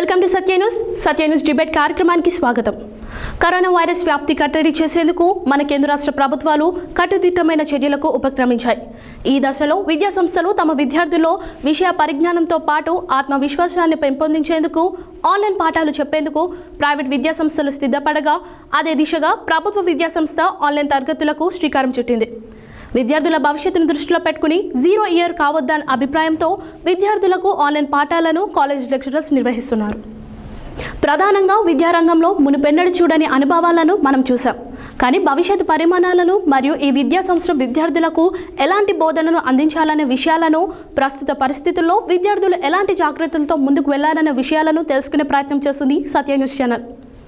Welcome to Satya news Satya news debate కార్యక్రమానికి స్వాగతం corona virus వ్యాప్తి కట్టడి చేసేందుకు మన కేంద్ర రాష్ట్ర ప్రభుత్వాలు కట్టుదిట్టమైన చర్యలకు ఉపక్రమించాయి ఈ దశలో విద్యా సంస్థలు తమ విద్యార్థుల్లో విషయ పరిజ్ఞానంతో పాటు ఆత్మవిశ్వాసాన్ని పెంపొందించేందుకు ఆన్లైన్ పాఠాలు చెప్పేందుకు ప్రైవేట్ విద్యా సంస్థలు సిద్ధపడగా అదే దిశగా ప్రభుత్వ విద్యా సంస్థ ఆన్లైన్ తరగతులకు శ్రీకారం చుట్టింది విద్యార్థుల భవిష్యత్తును దృష్టిలో పెట్టుకుని జీరో ఇయర్ కావద్దన్న అభిప్రాయంతో విద్యార్థులకు ఆన్లైన్ పాఠాలను కాలేజ్ లెక్చరర్స్ నిర్వహిస్తున్నారు ప్రధానంగా విద్యారంగంలో మునుపెన్నడు చూడని అనుభవాలను మనం చూసాం కానీ భవిష్యత్ పరిమాణాలను మరియు ఈ విద్యా సంవత్సరం విద్యార్థులకు ఎలాంటి బోధనను అందించాలనే విషయాలను ప్రస్తుత పరిస్థితుల్లో విద్యార్థులు ఎలాంటి జాగ్రత్తలతో ముందుకు వెళ్లాలనే విషయాలను తెలుసుకునే ప్రయత్నం చేస్తుంది Satya news channel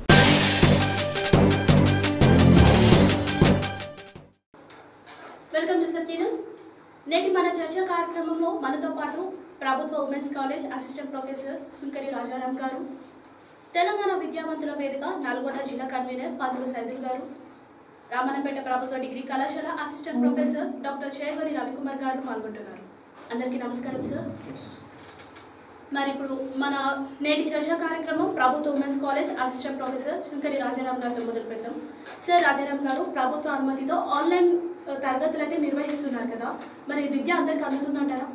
welcome to Satya news నేటి మన చర్చా కార్యక్రమంలో మనతో పాటు ప్రభుత్వ ఉమెన్స్ కాలేజ్ అసిస్టెంట్ ప్రొఫెసర్ సుంకరి రాజారాం గారు తెలంగాణ విద్యావంతుల వేదిక నల్గొండ జిల్లా కన్వీనర్ పంతులు సైదుల్ గారు రామన్నపేట ప్రభుత్వ డిగ్రీ కళాశాల assistant professor doctor Chegari Ravikumar garu పాల్గొంటున్నారు అందరికీ నమస్కారం సార్ మరి ఇప్పుడు మన నేటి చర్చా కార్యక్రమం ప్రభుత్వ women's college assistant professor Shankari Rajaram గారితో మొదలు పెడతాం సార్ రాజారాం గారు ప్రభుత్వ అనుమతితో ఆన్లైన్ ఆ, తరగతులు అయితే నిర్వహిస్తున్నారు కదా మరి విద్య అందరికి అందుతుందంటారా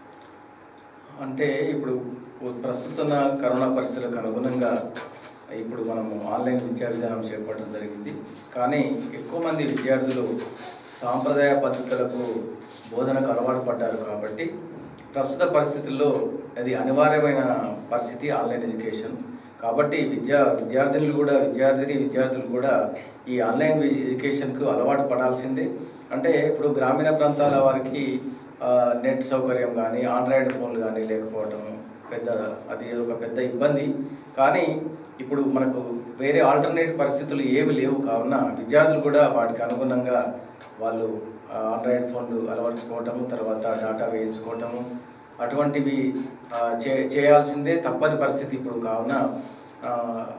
అంటే ఇప్పుడు ప్రస్తుత కరోనా పరిస్థితులకు అనుగుణంగా ఇప్పుడు మనము ఆన్లైన్ విద్యా విధానం చేపట్టడం జరిగింది కానీ ఎక్కువ మంది విద్యార్థులు సాంప్రదాయ పద్ధతులకు బోధనకు అలవాటు పడ్డారు కాబట్టి ప్రస్తుత పరిస్థితుల్లో అది అనివార్యమైన పరిస్థితి ఆన్లైన్ ఎడ్యుకేషన్ కాబట్టి విద్యా విద్యార్థినులు కూడా విద్యార్థిని విద్యార్థులు కూడా ఈ ఆన్లైన్ ఎడ్యుకేషన్కు అలవాటు పడాల్సిందే అంటే ఇప్పుడు గ్రామీణ ప్రాంతాల వారికి ఆ, నెట్ సౌకర్యం కానీ ఆండ్రాయిడ్ ఫోన్లు కానీ లేకపోవటం పెద్ద అది ఒక పెద్ద ఇబ్బంది కానీ ఇప్పుడు మనకు వేరే ఆల్టర్నేట్ పరిస్థితులు ఏమి లేవు కావున విద్యార్థులు కూడా వాటికి అనుగుణంగా వాళ్ళు ఆ, ఆండ్రాయిడ్ ఫోన్లు అలవర్చుకోవటము తర్వాత డేటా వేయించుకోవటము అటువంటివి ఆ, చే చేయాల్సిందే తప్పని పరిస్థితి ఇప్పుడు కావున ఆ,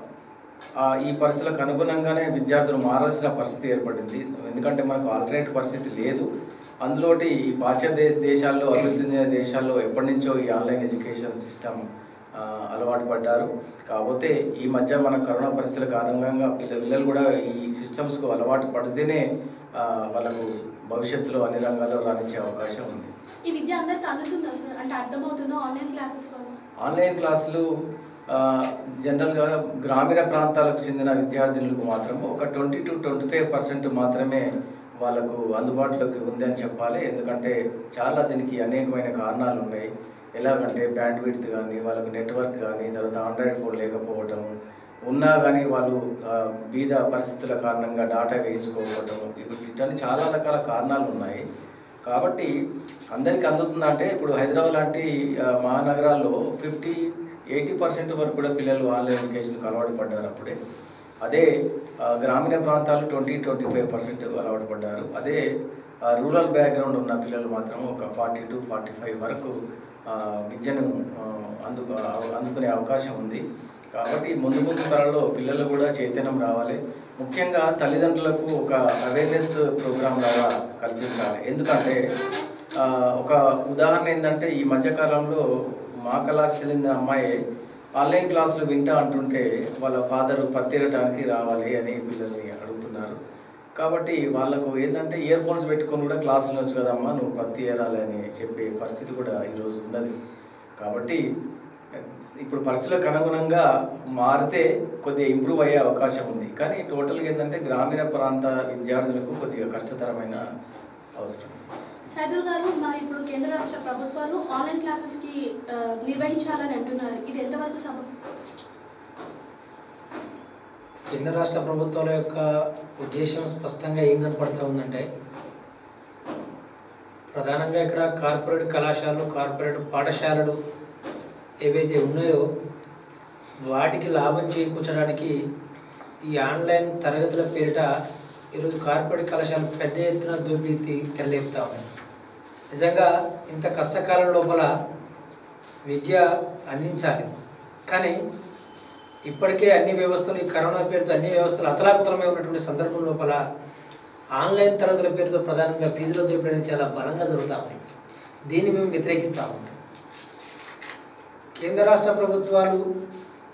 ఆ, ఈ పరిస్థితులకు అనుగుణంగానే విద్యార్థులు మారాల్సిన పరిస్థితి ఏర్పడింది ఎందుకంటే మనకు ఆల్టర్నేట్ పరిస్థితి లేదు అందులోటి ఈ పాశ్చాత్య దేశ- దేశాల్లో అభివృద్ధి చెందిన దేశాల్లో ఎప్పటి నుంచో ఈ ఆన్లైన్ ఎడ్యుకేషన్ సిస్టమ్ ఆ, అలవాటు పడ్డారు కాకపోతే ఈ మధ్య మన కరోనా పరిస్థితుల కారణంగా పిల్ల పిల్లలు కూడా ఈ సిస్టమ్స్కు అలవాటు పడితేనే ఆ, వాళ్ళకు భవిష్యత్తులో అన్ని రంగాల్లో రాణించే అవకాశం ఉంది ఈ విద్య అందరికి అందుతుందా సార్ అంటే అర్థమవుతుందో ఆన్లైన్ క్లాసెస్ వల్ల ఆన్లైన్ క్లాసులు ఆ, జనరల్గా గ్రామీణ ప్రాంతాలకు చెందిన విద్యార్థినులకు మాత్రం ఒక twenty to twenty five percent మాత్రమే వాళ్ళకు అందుబాటులోకి ఉంది అని చెప్పాలి ఎందుకంటే చాలా దీనికి అనేకమైన కారణాలు ఉన్నాయి ఎలాగంటే బ్యాండ్ విడ్త్ కానీ వాళ్ళకు నెట్వర్క్ కానీ తర్వాత ఆండ్రాయిడ్ ఫోన్ లేకపోవటం ఉన్నా కానీ వాళ్ళు ఆ, బీద పరిస్థితుల కారణంగా డాటా వేయించుకోకపోవటం ఇవి- ఇటువంటి చాలా రకాల కారణాలు ఉన్నాయి కాబట్టి అందరికీ అందుతుందంటే ఇప్పుడు హైదరాబాద్ లాంటి ఆ, మహానగరాల్లో ఫిఫ్టీ ఎయిటీ పర్సెంట్ వరకు కూడా పిల్లలు ఆన్లైన్ ఎడ్యుకేషన్కి అలవాటు పడ్డారు అప్పుడే అదే ఆ, గ్రామీణ ప్రాంతాలు ట్వంటీ ట్వంటీ ఫైవ్ పర్సెంట్ అలవాటు పడ్డారు అదే ఆ, రూరల్ బ్యాక్గ్రౌండ్ ఉన్న పిల్లలు మాత్రం ఒక ఫార్టీ టు ఫార్టీ ఫైవ్ వరకు ఆ, విద్యను ఆ, అందు అందుకునే అవకాశం ఉంది కాబట్టి ముందు ముందు తరాల్లో పిల్లలు కూడా చైతన్యం రావాలి ముఖ్యంగా తల్లిదండ్రులకు ఒక అవేర్నెస్ ప్రోగ్రామ్ లాగా కల్పించాలి ఎందుకంటే ఆ, ఒక ఉదాహరణ ఏంటంటే ఈ మధ్యకాలంలో మా కళాశాల చెందిన అమ్మాయి ఆన్లైన్ క్లాసులు వింటా అంటుంటే వాళ్ళ ఫాదర్ పత్తేరటానికి రావాలి అని పిల్లల్ని అడుగుతున్నారు కాబట్టి వాళ్ళకు ఏంటంటే ఇయర్ ఫోన్స్ పెట్టుకొని కూడా క్లాసులు వచ్చు కదమ్మా నువ్వు పత్తి ఏరాలి అని చెప్పే పరిస్థితి కూడా ఈరోజు ఉన్నది కాబట్టి ఇప్పుడు పరిస్థితులకు అనుగుణంగా మారితే కొద్దిగా ఇంప్రూవ్ అయ్యే అవకాశం ఉంది కానీ టోటల్గా ఏంటంటే గ్రామీణ ప్రాంత విద్యార్థులకు కొద్దిగా కష్టతరమైన అవసరం సైదుల్ గారు మరి ఇప్పుడు కేంద్ర రాష్ట్ర ప్రభుత్వాలు ఆన్లైన్ క్లాసెస్ కి ఆ, నిర్వహించాలని అంటున్నారు ఇది ఎంతవరకు సబబు కేంద్ర రాష్ట్ర ప్రభుత్వాల యొక్క ఉద్దేశం స్పష్టంగా ఏం కనపడతా ఉందంటే ప్రధానంగా ఇక్కడ కార్పొరేట్ కళాశాలలు కార్పొరేట్ పాఠశాలలు ఏవైతే ఉన్నాయో వాటికి లాభం చేకూర్చడానికి ఈ ఆన్లైన్ తరగతుల పేరిట ఈరోజు కార్పొరేట్ కళాశాలలు పెద్ద ఎత్తున దోపిడీ తెరలేపుతా ఉన్నాయి నిజంగా ఇంత కష్టకాలం లోపల విద్య అందించాలి కానీ ఇప్పటికే అన్ని వ్యవస్థలు ఈ కరోనా పేరుతో అన్ని వ్యవస్థలు అతలాకుతలమై ఉన్నటువంటి సందర్భం లోపల ఆన్లైన్ తరగతుల పేరుతో ప్రధానంగా ఫీజుల దోపిడీ అనేది చాలా బలంగా జరుగుతూ ఉంది దీన్ని మేము వ్యతిరేకిస్తాము కేంద్ర రాష్ట్ర ప్రభుత్వాలు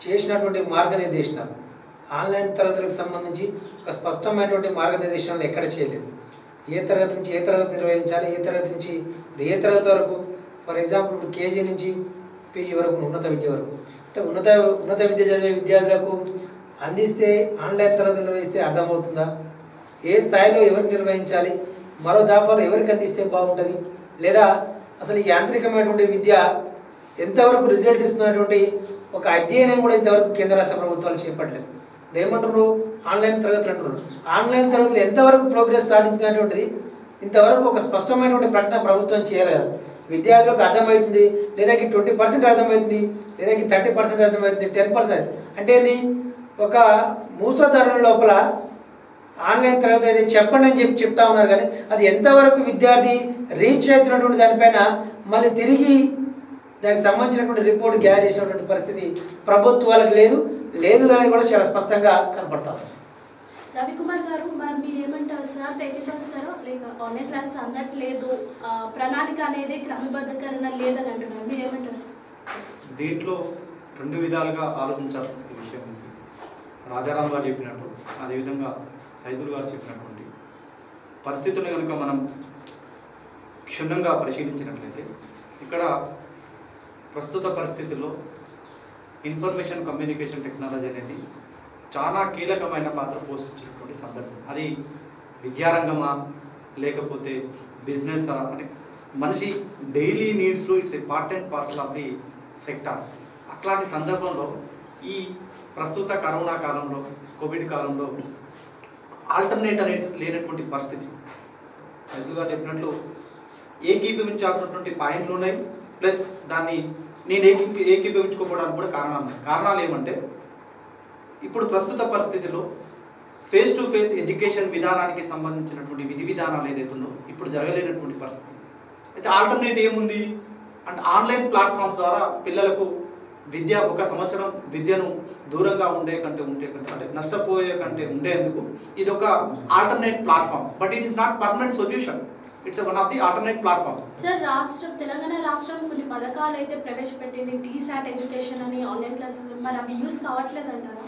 చేసినటువంటి మార్గనిర్దేశనాలు ఆన్లైన్ తరగతులకు సంబంధించి ఒక స్పష్టమైనటువంటి మార్గనిర్దేశనాలు ఎక్కడ చేయలేదు ఏ తరగతి నుంచి ఏ తరగతి నిర్వహించాలి ఏ తరగతి నుంచి ఏ తరగతి వరకు ఫర్ ఎగ్జాంపుల్ ఇప్పుడు కేజీ నుంచి పీజీ వరకు ఉన్నత విద్య వరకు అంటే ఉన్నత ఉన్నత విద్య చదివే విద్యార్థులకు అందిస్తే ఆన్లైన్ తరగతులు నిర్వహిస్తే అర్థమవుతుందా ఏ స్థాయిలో ఎవరు నిర్వహించాలి మరో దాఫాలో ఎవరికి అందిస్తే బాగుంటుంది లేదా అసలు ఈ యాంత్రికమైనటువంటి విద్య ఎంతవరకు రిజల్ట్ ఇస్తున్నటువంటి ఒక అధ్యయనం కూడా ఇంతవరకు కేంద్ర రాష్ట్ర ప్రభుత్వాలు చేపట్టలేదు ఇప్పుడు ఏమంటున్నారు ఆన్లైన్ తరగతులు అంటున్నారు ఆన్లైన్ తరగతులు ఎంతవరకు ప్రోగ్రెస్ సాధించినటువంటిది ఇంతవరకు ఒక స్పష్టమైనటువంటి ప్రకటన ప్రభుత్వం చేయాలి కదా విద్యార్థులకు అర్థమవుతుంది లేదా ట్వంటీ పర్సెంట్ అర్థమవుతుంది లేదా థర్టీ పర్సెంట్ అర్థమవుతుంది టెన్ పర్సెంట్ అంటే ఏంది ఒక మూసధరణ లోపల ఆన్లైన్ తరగతి అయితే చెప్పండి అని చెప్పి చెప్తా ఉన్నారు కానీ అది ఎంతవరకు విద్యార్థి రీచ్ అవుతున్నటువంటి దానిపైన మళ్ళీ తిరిగి దానికి సంబంధించినటువంటి రిపోర్ట్ గ్యారీ చేసినటువంటి పరిస్థితి ప్రభుత్వాలకు లేదు లేదు కానీ కూడా చాలా స్పష్టంగా కనపడతా ఉంది రవికుమార్ గారు మరి మీరు ఏమంటారు సార్ తెలియజేస్తారో లేక ఆన్లైన్ క్లాసెస్ అందట్లేదు ఆ, ప్రణాళిక అనేది క్రమబద్ధకరణ లేదని అంటున్నారు మీరు ఏమంటారు సార్ దీంట్లో రెండు విధాలుగా ఆలోచించాల్సిన విషయం ఉంది రాజారాం గారు చెప్పినట్టు అదేవిధంగా సైదుల్ గారు చెప్పినటువంటి పరిస్థితులను కనుక మనం క్షుణ్ణంగా పరిశీలించినట్లయితే ఇక్కడ ప్రస్తుత పరిస్థితుల్లో ఇన్ఫర్మేషన్ కమ్యూనికేషన్ టెక్నాలజీ అనేది చాలా కీలకమైన పాత్ర పోషించినటువంటి సందర్భం అది విద్యారంగమా లేకపోతే బిజినెస్ అంటే మనిషి డైలీ నీడ్స్లో it's a part and parcel of the sector అట్లాంటి సందర్భంలో ఈ ప్రస్తుత కరోనా కాలంలో కోవిడ్ కాలంలో ఆల్టర్నేట్ అనే లేనటువంటి పరిస్థితి సైదుగా చెప్పినట్లు ఏకీభవించాల్సినటువంటి పాయింట్లు ఉన్నాయి ప్లస్ దాన్ని నేను ఏకీ ఏకీభవించుకోకపోవడానికి కూడా కారణాలు ఉన్నాయి కారణాలు ఏమంటే ఇప్పుడు ప్రస్తుత పరిస్థితిలో ఫేస్ టు ఫేస్ ఎడ్యుకేషన్ విధానానికి సంబంధించినటువంటి విధి విధానాలు ఏదైతుందో ఇప్పుడు జరగలేనటువంటి పరిస్థితి అయితే ఆల్టర్నేట్ ఏముంది అంటే ఆన్లైన్ ప్లాట్ఫామ్ ద్వారా పిల్లలకు విద్య ఒక సంవత్సరం విద్యను దూరంగా ఉండే కంటే ఉండే కంటే అంటే నష్టపోయే కంటే ఉండేందుకు ఇది ఒక alternate platform but it is not permanent solution it's one of the alternate platform sir రాష్ట్రం తెలంగాణ రాష్ట్రం కొన్ని పథకాలు అయితే ప్రవేశపెట్టింది టీసాట్ ఎడ్యుకేషన్ అని ఆన్లైన్ క్లాసెస్ మరి అవి యూస్ కావట్లేదు అంటారా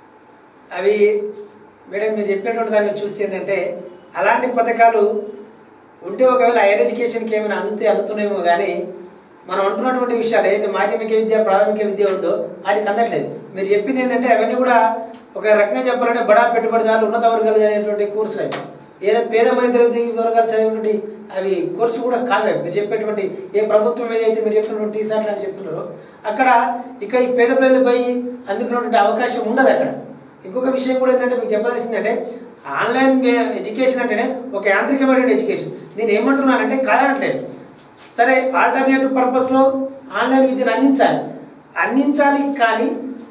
అవి మేడం మీరు చెప్పినటువంటి దాన్ని చూస్తే ఏంటంటే అలాంటి పథకాలు ఉంటే ఒకవేళ హైయర్ ఎడ్యుకేషన్కి ఏమైనా అందుతే అందుతున్నాయేమో కానీ మనం అంటున్నటువంటి విషయాలు ఏదైతే మాధ్యమిక విద్య ప్రాథమిక విద్య ఉందో వాటికి అందట్లేదు మీరు చెప్పింది ఏంటంటే అవన్నీ కూడా ఒక రకంగా చెప్పాలంటే బడా పెట్టుబడిదారులు ఉన్నత వర్గాలు చదివేటువంటి కోర్సులు అవి ఏదో పేద మధ్యతరగతి వర్గాలు చదివేటువంటి అవి కోర్సులు కూడా కావే మీరు చెప్పేటువంటి ఏ ప్రభుత్వం ఏదైతే మీరు చెప్పినటువంటి టీసాట్లు అని చెప్తున్నారో అక్కడ ఇక ఈ పేద ప్రజలపై అందుకున్నటువంటి అవకాశం ఉండదు అక్కడ ఇంకొక విషయం కూడా ఏంటంటే మీకు చెప్పాల్సింది అంటే ఆన్లైన్ ఎడ్యుకేషన్ అంటేనే ఒక యాంత్రికమైన ఎడ్యుకేషన్ నేను ఏమంటున్నానంటే కాదనట్లేదు సరే ఆల్టర్నేటివ్ పర్పస్లో ఆన్లైన్ విద్యను అందించాలి అందించాలి కానీ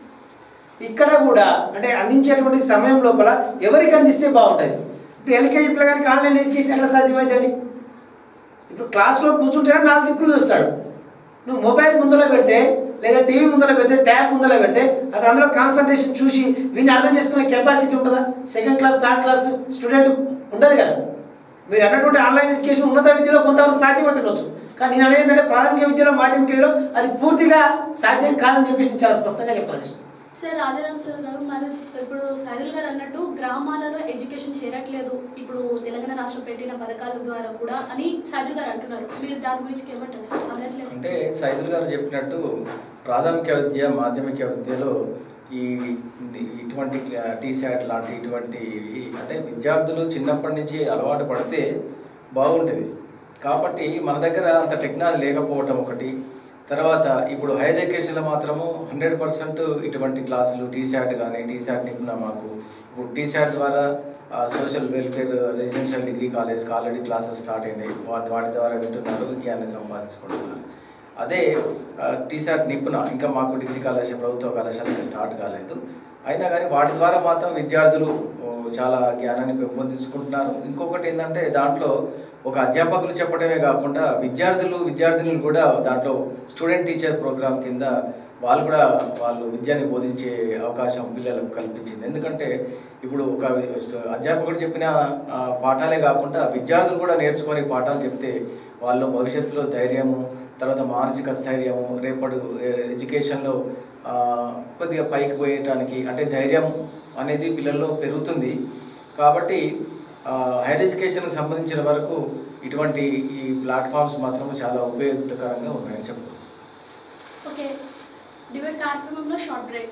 ఇక్కడ కూడా అంటే అందించేటువంటి సమయం లోపల ఎవరికి అందిస్తే బాగుంటుంది ఇప్పుడు ఎల్కేజీ పిల్లగానికి ఆన్లైన్ ఎడ్యుకేషన్ ఎట్లా సాధ్యమవుతుంది ఇప్పుడు క్లాస్లో కూర్చుంటేనే నాలుగు దిక్కులు చూస్తాడు నువ్వు మొబైల్ ముందర పెడితే లేదా టీవీ ముందర పెడితే ట్యాబ్ ముందర పెడితే అది అందులో కాన్సన్ట్రేషన్ చూసి వీడిని అర్థం చేసుకునే కెపాసిటీ ఉంటుందా second class third class student ఉండదు కదా మీరు అన్నటువంటి ఆన్లైన్ ఎడ్యుకేషన్ ఉన్నత విద్యలో కొంతవరకు సాధ్యమవుతుండొచ్చు కానీ నేను అనేది ఏంటంటే ప్రాథమిక విద్యలో మాధ్యమిక విద్యలో అది పూర్తిగా సాధ్యం కాదని చెప్పేసి నేను చాలా స్పష్టంగా చెప్పాల్సి సార్ రాజారాం సార్ గారు మరి ఇప్పుడు సైదుల్ గారు అన్నట్టు గ్రామాలలో ఎడ్యుకేషన్ చేరట్లేదు ఇప్పుడు తెలంగాణ రాష్ట్రం పెట్టిన పథకాల ద్వారా కూడా అని సైదుల్ గారు అంటున్నారు మీరు దాని గురించి ఏమంటారు సార్ అనట్లేదు అంటే సైదుల్ గారు చెప్పినట్టు ప్రాథమిక విద్య మాధ్యమిక విద్యలో ఈ ఇటువంటి టీశాట్ లాంటి ఇటువంటి ఈ- అంటే విద్యార్థులు చిన్నప్పటి నుంచి అలవాటు పడితే బాగుంటుంది కాబట్టి మన దగ్గర అంత టెక్నాలజీ లేకపోవటం ఒకటి తర్వాత ఇప్పుడు హైయర్ ఎడ్యుకేషన్లో మాత్రము హండ్రెడ్ పర్సెంట్ ఇటువంటి క్లాసులు టీశాట్ కానీ టీశాట్ నిపుణ మాకు ఇప్పుడు టీశాట్ ద్వారా సోషల్ వెల్ఫేర్ రెసిడెన్షియల్ డిగ్రీ కాలేజ్కి ఆల్రెడీ క్లాసెస్ స్టార్ట్ అయినాయి వాటి వాటి ద్వారా వింటున్నారు విజ్ఞాన్ని సంపాదించుకుంటున్నారు అదే టీశాట్ నిపుణ ఇంకా మాకు డిగ్రీ కళాశాల ప్రభుత్వ కళాశాల ఇంకా స్టార్ట్ కాలేదు అయినా కానీ వాటి ద్వారా మాత్రం విద్యార్థులు ఓ, చాలా జ్ఞానాన్ని పెంపొందించుకుంటున్నారు ఇంకొకటి ఏంటంటే దాంట్లో ఒక అధ్యాపకులు చెప్పడమే కాకుండా విద్యార్థులు విద్యార్థినులు కూడా దాంట్లో స్టూడెంట్ టీచర్ ప్రోగ్రామ్ కింద వాళ్ళు కూడా వాళ్ళు విద్యని బోధించే అవకాశం పిల్లలకు కల్పించింది ఎందుకంటే ఇప్పుడు ఒక అధ్యాపకుడు చెప్పిన ఆ, పాఠాలే కాకుండా విద్యార్థులు కూడా నేర్చుకొని పాఠాలు చెప్తే వాళ్ళు భవిష్యత్తులో ధైర్యము తర్వాత మానసిక స్థైర్యము రేపటి ఎడ్యుకేషన్లో ఆ, కొద్దిగా పైకి పోయటానికి అంటే ధైర్యం అనేది పిల్లల్లో పెరుగుతుంది కాబట్టి ఆ, హైయర్ ఎడ్యుకేషన్కి సంబంధించిన వరకు ఇటువంటి ఈ ప్లాట్ఫామ్స్ మాత్రం చాలా ఉపయోగకరంగా ఉన్నాయని చెప్పవచ్చు ఓకే డిబేట్ కార్యక్రమంలో short break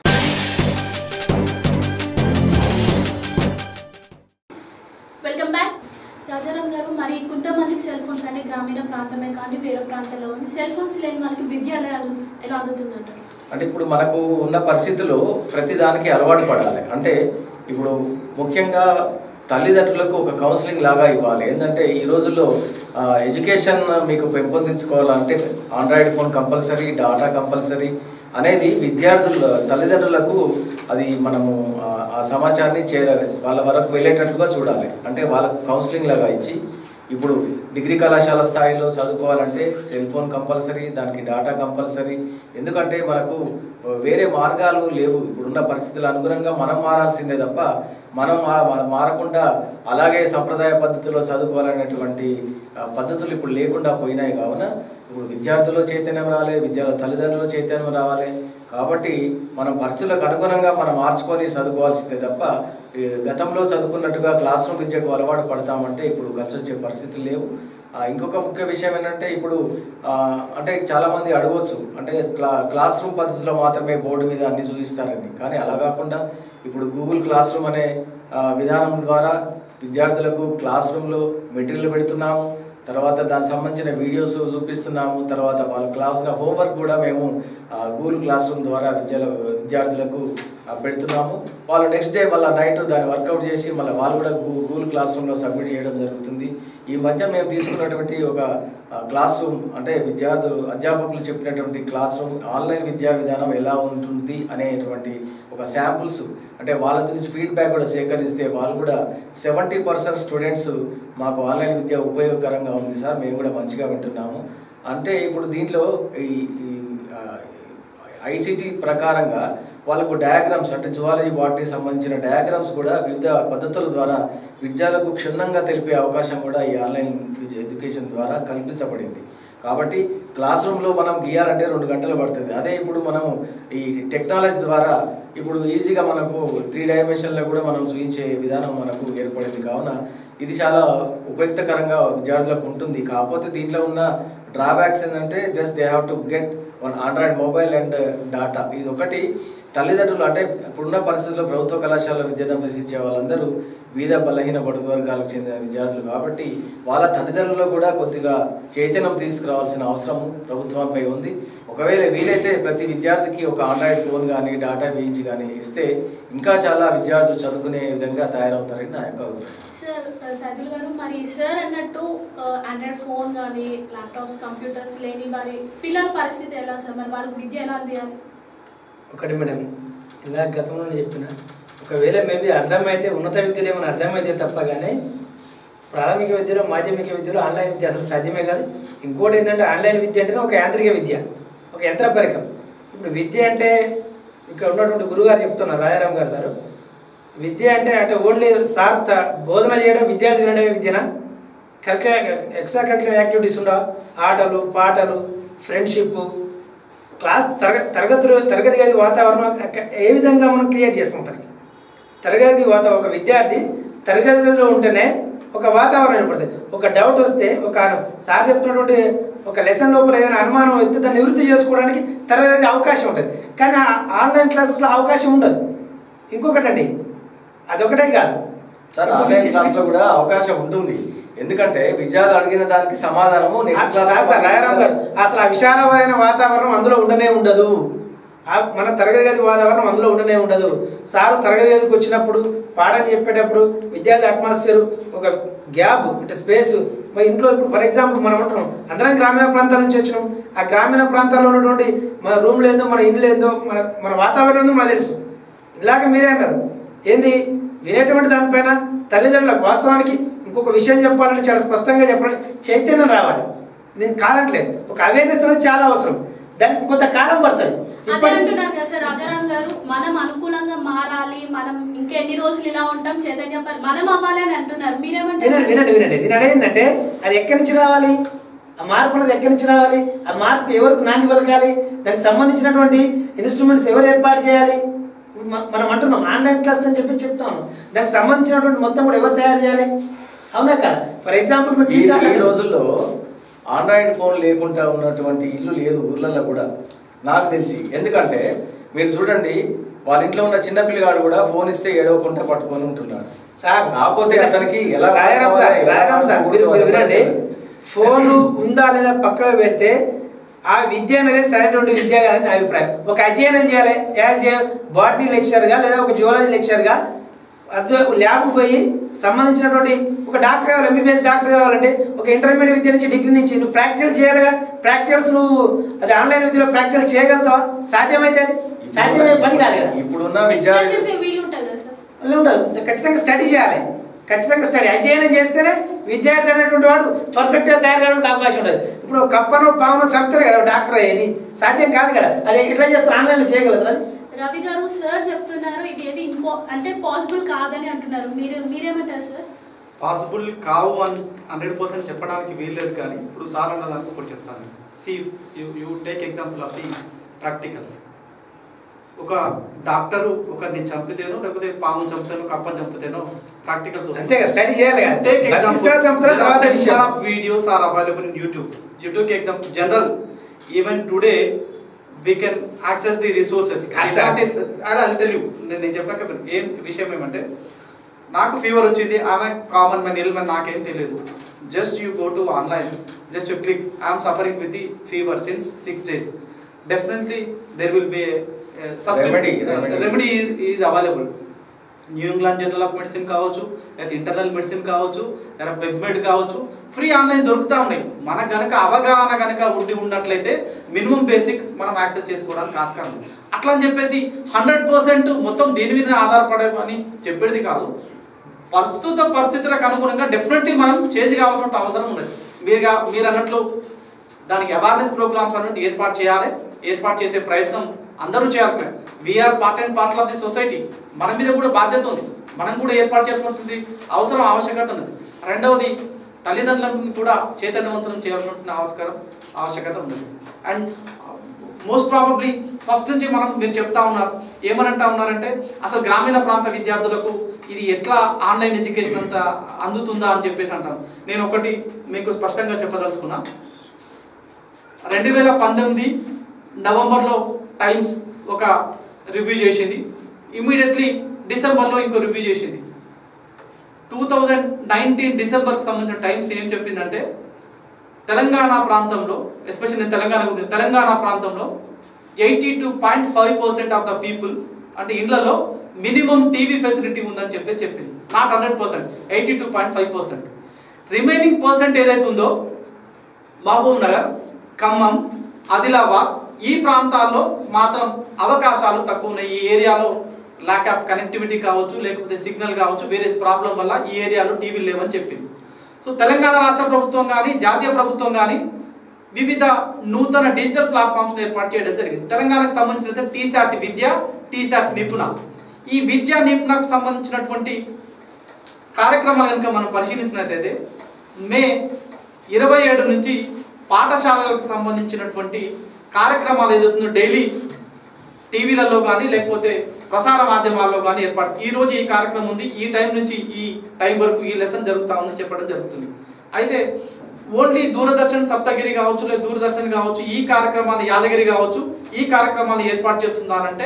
welcome back Rajaram garu మరి కొంతమందికి సెల్ ఫోన్స్ అంటే గ్రామీణ ప్రాంతమే కానీ వేరే ప్రాంతాల్లో ఉంది సెల్ ఫోన్స్ లేని వాళ్ళకి విద్య ఎలా అలు- ఎలా అందుతుంది అంటారు అంటే ఇప్పుడు మనకు ఉన్న పరిస్థితుల్లో ప్రతి దానికి అలవాటు పడాలి అంటే ఇప్పుడు ముఖ్యంగా తల్లిదండ్రులకు ఒక కౌన్సిలింగ్ లాగా ఇవ్వాలి ఏంటంటే ఈ రోజుల్లో ఆ, ఎడ్యుకేషన్ మీకు పెంపొందించుకోవాలంటే android phone compulsory data compulsory అనేది విద్యార్థుల తల్లిదండ్రులకు అది మనము ఆ, ఆ సమాచారాన్ని చేరాలి వాళ్ళ వరకు వెళ్ళేటట్టుగా చూడాలి అంటే వాళ్ళకు కౌన్సిలింగ్ లాగా ఇచ్చి ఇప్పుడు డిగ్రీ కళాశాల స్థాయిలో చదువుకోవాలంటే సెల్ ఫోన్ కంపల్సరీ దానికి డాటా కంపల్సరీ ఎందుకంటే మనకు వేరే మార్గాలు లేవు ఇప్పుడున్న పరిస్థితుల అనుగుణంగా మనం మారాల్సిందే తప్ప మనం మా- మనం మారకుండా అలాగే సంప్రదాయ పద్ధతిలో చదువుకోవాలనేటువంటి ఆ, పద్ధతులు ఇప్పుడు లేకుండా పోయినాయి కావున ఇప్పుడు విద్యార్థుల్లో చైతన్యం రావాలి విద్యార్థుల తల్లిదండ్రులు చైతన్యం రావాలి కాబట్టి మనం పరిస్థితులకు అనుగుణంగా మనం మార్చుకొని చదువుకోవాల్సిందే తప్ప ఈ గతంలో చదువుకున్నట్టుగా క్లాస్ రూమ్ విద్యకు అలవాటు పడతామంటే ఇప్పుడు కలిసి వచ్చే పరిస్థితులు లేవు ఆ, ఇంకొక ముఖ్య విషయం ఏంటంటే ఇప్పుడు ఆ, అంటే చాలా మంది అడగవచ్చు అంటే క్లా క్లాస్ రూమ్ పద్ధతిలో మాత్రమే బోర్డు మీద అన్ని చూపిస్తారని కానీ అలా కాకుండా ఇప్పుడు గూగుల్ క్లాస్ రూమ్ అనే ఆ, విధానం ద్వారా విద్యార్థులకు క్లాస్ రూమ్లో మెటీరియల్ పెడుతున్నాము తర్వాత దానికి సంబంధించిన వీడియోస్ చూపిస్తున్నాము తర్వాత వాళ్ళకి కావాల్సిన హోంవర్క్ కూడా మేము ఆ, గూగుల్ క్లాస్ రూమ్ ద్వారా విద్యాల విద్యార్థులకు ఆ, పెడుతున్నాము వాళ్ళు నెక్స్ట్ డే మళ్ళీ నైట్ దాన్ని వర్కౌట్ చేసి మళ్ళీ వాళ్ళు కూడా గూ- గూగుల్ క్లాస్ రూమ్లో సబ్మిట్ చేయడం జరుగుతుంది ఈ మధ్య మేము తీసుకున్నటువంటి ఒక ఆ, క్లాస్ రూమ్ అంటే విద్యార్థులు అధ్యాపకులు చెప్పినటువంటి క్లాస్ రూమ్ ఆన్లైన్ విద్యా విధానం ఎలా ఉంటుంది అనేటువంటి ఒక శాంపుల్స్ అంటే వాళ్ళ నుంచి ఫీడ్బ్యాక్ కూడా సేకరిస్తే వాళ్ళు కూడా సెవెంటీ పర్సెంట్ స్టూడెంట్స్ మాకు ఆన్లైన్ విద్య ఉపయోగకరంగా ఉంది సార్ మేము కూడా మంచిగా వింటున్నాము అంటే ఇప్పుడు దీంట్లో ఈ ఐసిటి ప్రకారంగా వాళ్ళకు డయాగ్రామ్స్ అంటే జువాలజీ బాటనీ సంబంధించిన డయాగ్రామ్స్ కూడా వివిధ పద్ధతుల ద్వారా విద్యార్థులకు క్షుణ్ణంగా తెలిపే అవకాశం కూడా ఈ ఆన్లైన్ ఎడ్యుకేషన్ ద్వారా కల్పించబడింది కాబట్టి క్లాస్ రూమ్లో మనం గీయాలంటే రెండు గంటలు పడుతుంది అదే ఇప్పుడు మనం ఈ టెక్నాలజీ ద్వారా ఇప్పుడు ఈజీగా మనకు త్రీ డైమెన్షన్లో కూడా మనం చూపించే విధానం మనకు ఏర్పడింది కావున ఇది చాలా ఉపయుక్తకరంగా విద్యార్థులకు ఉంటుంది కాకపోతే దీంట్లో ఉన్న డ్రాబ్యాక్స్ ఏంటంటే just they have to get one android mobile and data ఇది ఒకటి తల్లిదండ్రులు అంటే ఇప్పుడున్న పరిస్థితుల్లో ప్రభుత్వ కళాశాల విద్యను అభ్యసించే వాళ్ళందరూ వీధ బలహీన బడుగు వర్గాలకు చెందిన విద్యార్థులు కాబట్టి వాళ్ళ తల్లిదండ్రులు కూడా కొద్దిగా చైతన్యం తీసుకురావాల్సిన అవసరం ప్రభుత్వంపై ఉంది ఒకవేళ వీలైతే ప్రతి విద్యార్థికి ఒక ఆండ్రాయిడ్ ఫోన్ కానీ డాటా వేయించి కానీ ఇస్తే ఇంకా చాలా విద్యార్థులు చదువుకునే విధంగా తయారవుతారని నా యొక్క అభిప్రాయం సార్ సైదుల్ గారు మరి సార్ అన్నట్టు ఆండ్రాయిడ్ ఫోన్ కానీ ల్యాప్టాప్స్ కంప్యూటర్స్ లేని వారి పిల్లల పరిస్థితి ఎలా సార్ మరి వాళ్ళకి విద్య ఎలా అందియాలి ఒకటి మేడం ఇలా గతంలో నేను చెప్పిన ఒకవేళ మేబీ అర్థమైతే ఉన్నత విద్యలో ఏమైనా అర్థమైతే తప్ప కానీ ప్రాథమిక విద్యలో మాధ్యమిక విద్యలో ఆన్లైన్ విద్య అసలు సాధ్యమే కాదు ఇంకోటి ఏంటంటే ఆన్లైన్ విద్య అంటేనే ఒక యాంత్రిక విద్య ఒక యంత్ర పరికరం ఇప్పుడు విద్య అంటే ఇక్కడ ఉన్నటువంటి గురుగారు చెప్తున్నారు రాజారాం గారు సార్ విద్య అంటే అంటే ఓన్లీ సార్ త- బోధన చేయడం విద్యార్థి వినడమే విద్యనా కరిక్యుల ఎక్స్ట్రా కరిక్యులర్ యాక్టివిటీస్ ఉండవు ఆటలు పాటలు ఫ్రెండ్షిప్ క్లాస్ తరగ తరగతులు తరగతి గది వాతావరణం అక్క- ఏ విధంగా మనం క్రియేట్ చేస్తాం తనకి తరగతి వాత ఒక విద్యార్థి తరగతి గదిలో ఉంటేనే ఒక వాతావరణం ఏర్పడుతుంది ఒక డౌట్ వస్తే ఒక సార్ చెప్పినటువంటి ఒక లెసన్ లోపల ఏదైనా అనుమానం వస్తే దాన్ని నివృత్తి చేసుకోవడానికి తరగతి అవకాశం ఉంటుంది కానీ ఆ ఆన్లైన్ క్లాసెస్లో అవకాశం ఉండదు ఇంకొకటండి అదొకటే కాదు సార్ ఆన్లైన్ క్లాస్ లో కూడా అవకాశం ఉంటుంది ఎందుకంటే విద్యార్థులు అడిగిన దానికి సమాధానము next class sir sir Rajaram garu అసలు ఆ విశాలమైన వాతావరణం అందులో ఉండనే ఉండదు ఆ మన తరగతి గది వాతావరణం అందులో ఉండనే ఉండదు సారు తరగతి గదికి వచ్చినప్పుడు పాఠం చెప్పేటప్పుడు విద్యార్థి అట్మాస్ఫియర్ ఒక గ్యాప్ అంటే స్పేస్ మరి ఇంట్లో ఇప్పుడు ఫర్ ఎగ్జాంపుల్ మనం ఉంటున్నాం అందరం గ్రామీణ ప్రాంతాల నుంచి వచ్చినాం ఆ గ్రామీణ ప్రాంతాల్లో ఉన్నటువంటి మన రూమ్లు ఏందో మన ఇండ్లు ఏందో మన మన వాతావరణం ఏందో మనకు తెలుసు ఇలాగ మీరే అన్నారు ఏంది వినేటువంటి దానిపైన తల్లిదండ్రులకు వాస్తవానికి ఇంకొక విషయం చెప్పాలంటే చాలా స్పష్టంగా చెప్పాలంటే చైతన్యం రావాలి నేను కాదట్లేదు ఒక అవేర్నెస్ అనేది చాలా అవసరం దానికి కొంత కాలం పడుతుంది అదే ఇప్పటి- అంటున్నారు కదా సార్ రాజారాం గారు మనం అనుకూలంగా మారాలి మనం ఇంకెన్ని రోజులు ఇలా ఉంటాం చైతన్యం పరి- మనం అవ్వాలి అని అంటున్నారు వినండి మీరేమంటారు వినండి వినండి దీని ఏంటంటే అది ఎక్కడి నుంచి రావాలి ఆ మార్పు అనేది ఎక్కడి నుంచి రావాలి ఆ మార్పు ఎవరికి నాంది పలకాలి దానికి సంబంధించినటువంటి ఇన్స్ట్రుమెంట్స్ ఎవరు ఏర్పాటు చేయాలి ఇప్పుడు మ- మనం అంటున్నాం ఆన్లైన్ క్లాస్ అని చెప్పి చెప్తాను దానికి సంబంధించినటువంటి మొత్తం కూడా ఎవరు తయారు చేయాలి అవునా కదా ఫర్ ఎగ్జాంపుల్ మీరు ఈ టీ ఈ రోజుల్లో ఆండ్రాయిడ్ ఫోన్ లేకుండా ఉన్నటువంటి ఇల్లు లేదు ఊర్లలో కూడా నాకు తెలిసి ఎందుకంటే మీరు చూడండి వాళ్ళ ఇంట్లో ఉన్న చిన్న పిల్లగాడు కూడా ఫోన్ ఇస్తే ఏడవకుండా పట్టుకొని ఉంటున్నాడు సార్ కాకపోతే అతనికి ఎలా రాయరామ్ సార్ ఎలా రాయరామ్ సార్ మీరు మీరు వినండి ఫోన్ ఉందా లేదా పక్కన పెడితే ఆ విద్య అనేది సరైనటువంటి విద్య కాదని నా అభిప్రాయం ఒక అధ్యయనం చేయాలి యాజ్ ఏ బాటనీ లెక్చర్గా లేదా ఒక జువాలజీ లెక్చర్గా ల్యాబ్కి పోయి సంబంధించినటువంటి ఒక డాక్టర్ కావాలి ఎంబీబీఎస్ డాక్టర్ కావాలంటే ఒక ఇంటర్మీడియట్ విద్య నుంచి డిగ్రీ నుంచి నువ్వు ప్రాక్టికల్ చేయాలిగా ప్రాక్టికల్స్ నువ్వు అది ఆన్లైన్ విద్యలో ప్రాక్టికల్ చేయగలుగుతావా సాధ్యమైతే అది సాధ్యమయ్యే పని కాదు కదా ఇప్పుడున్న ఎక్స్ప్లెయిన్ విద్యార్థి చేసే వీలు ఉంటుంది కదా సార్ అలా ఉండదు ఖచ్చితంగా స్టడీ చేయాలి ఖచ్చితంగా స్టడీ అధ్యయనం చేస్తేనే విద్యార్థి అనేటువంటి వాడు పర్ఫెక్ట్గా తయారు కావడానికి అవకాశం ఉండదు ఇప్పుడు ఒక కప్పను పావును చంపుతారు కదా డాక్టర్ అయ్యేది సాధ్యం కాదు కదా అది ఎట్లా చేస్తారు ఆన్లైన్లో చేయగలదు అది రవి గారు సార్ చెప్తున్నారు ఇది ఏది ఇంపో అంటే పాసిబుల్ కాదని అంటున్నారు మీరు మీరేమంటారు సార్ పాసిబుల్ కావు అని హండ్రెడ్ పర్సెంట్ చెప్పడానికి వీల్లేదు కానీ ఇప్పుడు సార్ అన్నదానికి ఒకటి చెప్తాను see you you take example of the practicals ఒక డాక్టరు ఒకరిని చంపితేనో లేకపోతే పాము చంపితేనో కప్పని చంపితేనో ప్రాక్టికల్స్ అంతే కదా స్టడీ చేయాలి కదా Take బతికిస్తారా చంపుతారా తర్వాత విషయం of videos are available in YouTube. You took example general. Even today, we can access the resources. Yes, In sir. fact, it- I'll I'll tell you. నేను నేను చెప్పాక ఏం విషయం ఏమంటే నాకు ఫీవర్ వచ్చింది ఆమె కామన్ మ్యాన్ ఇల్ మ్యాన్ నాకేం తెలియదు just you go to online just you click I'm suffering with the fever since six days definitely there will be Remedy, remedy. Remedy is available New England Journal of Medicine కావచ్చు లేదా internal medicine కావచ్చు లేదా వెబ్మెడ్ కావచ్చు free online దొరుకుతా ఉన్నాయి మనకు గనక అవగాహన గనక ఉండి ఉన్నట్లయితే మినిమం బేసిక్స్ మనం యాక్సెస్ చేసుకోవడానికి ఆస్కారం ఉంది అట్లా అని చెప్పేసి హండ్రెడ్ పర్సెంట్ మొత్తం దేని మీద ఆధారపడమని చెప్పేది కాదు ప్రస్తుత పరిస్థితులకు అనుగుణంగా డెఫినెట్లీ మనం చేంజ్ కావాల్సిన అవసరం ఉన్నది మీరు మీరు అన్నట్లు దానికి అవేర్నెస్ ప్రోగ్రామ్స్ అనేది ఏర్పాటు చేయాలి ఏర్పాటు చేసే ప్రయత్నం అందరూ చేయాల్సిందే we're part and part of the society మన మీద కూడా బాధ్యత ఉంది మనం కూడా ఏర్పాటు చేయాల్సినటువంటి అవసరం ఆవశ్యకత ఉన్నది రెండవది తల్లిదండ్రులను కూడా చైతన్యవంతం చేయాల్సిన అవసరం ఆవశ్యకత ఉన్నది అండ్ మోస్ట్ ప్రాబబ్లీ ఫస్ట్ నుంచి మనం మీరు చెప్తా ఉన్నారు ఏమని అంటా ఉన్నారంటే అసలు గ్రామీణ ప్రాంత విద్యార్థులకు ఇది ఎట్లా ఆన్లైన్ ఎడ్యుకేషన్ అంతా అందుతుందా అని చెప్పేసి అంటాను నేను ఒకటి మీకు స్పష్టంగా చెప్పదలుచుకున్నా రెండు వేల పంతొమ్మిది నవంబర్లో టైమ్స్ ఒక రివ్యూ చేసింది ఇమీడియట్లీ డిసెంబర్లో ఇంకో రివ్యూ చేసింది టూ థౌజండ్ నైన్టీన్ డిసెంబర్కి సంబంధించిన టైమ్స్ ఏం చెప్పిందంటే తెలంగాణ ప్రాంతంలో ఎస్పెషల్ నేను తెలంగాణ గురించి తెలంగాణ ప్రాంతంలో eighty two point five percent of the people అంటే ఇండ్లలో మినిమం టీవీ ఫెసిలిటీ ఉందని చెప్పి చెప్పింది not hundred percent eighty two point five percent remaining percent ఏదైతే ఉందో మహబూబ్ నగర్ ఖమ్మం ఆదిలాబాద్ ఈ ప్రాంతాల్లో మాత్రం అవకాశాలు తక్కువ ఉన్నాయి ఈ ఏరియాలో ల్యాక్ ఆఫ్ కనెక్టివిటీ కావచ్చు లేకపోతే సిగ్నల్ కావచ్చు వేరే ప్రాబ్లం వల్ల ఈ ఏరియాలో టీవీ లేవని చెప్పింది సో తెలంగాణ రాష్ట్ర ప్రభుత్వం కానీ జాతీయ ప్రభుత్వం కానీ వివిధ నూతన డిజిటల్ ప్లాట్ఫామ్స్ ఏర్పాటు చేయడం జరిగింది తెలంగాణకు సంబంధించిన టీశాట్ విద్య టీశాట్ నిపుణ ఈ విద్యా నిపుణకు సంబంధించినటువంటి కార్యక్రమాలు కనుక మనం పరిశీలించినట్లయితే మే ఇరవై ఏడు నుంచి పాఠశాలలకు సంబంధించినటువంటి కార్యక్రమాలు ఏదైతుందో డైలీ టీవీలలో కానీ లేకపోతే ప్రసార మాధ్యమాల్లో కానీ ఏర్పాటు ఈ రోజు ఈ కార్యక్రమం ఉంది ఈ టైం నుంచి ఈ టైం వరకు ఈ లెసన్ జరుగుతా ఉందని చెప్పడం జరుగుతుంది అయితే ఓన్లీ దూరదర్శన్ సప్తగిరి కావచ్చు లేదా దూరదర్శన్ కావచ్చు ఈ కార్యక్రమాలు యాదగిరి కావచ్చు ఈ కార్యక్రమాలు ఏర్పాటు చేస్తున్నారంటే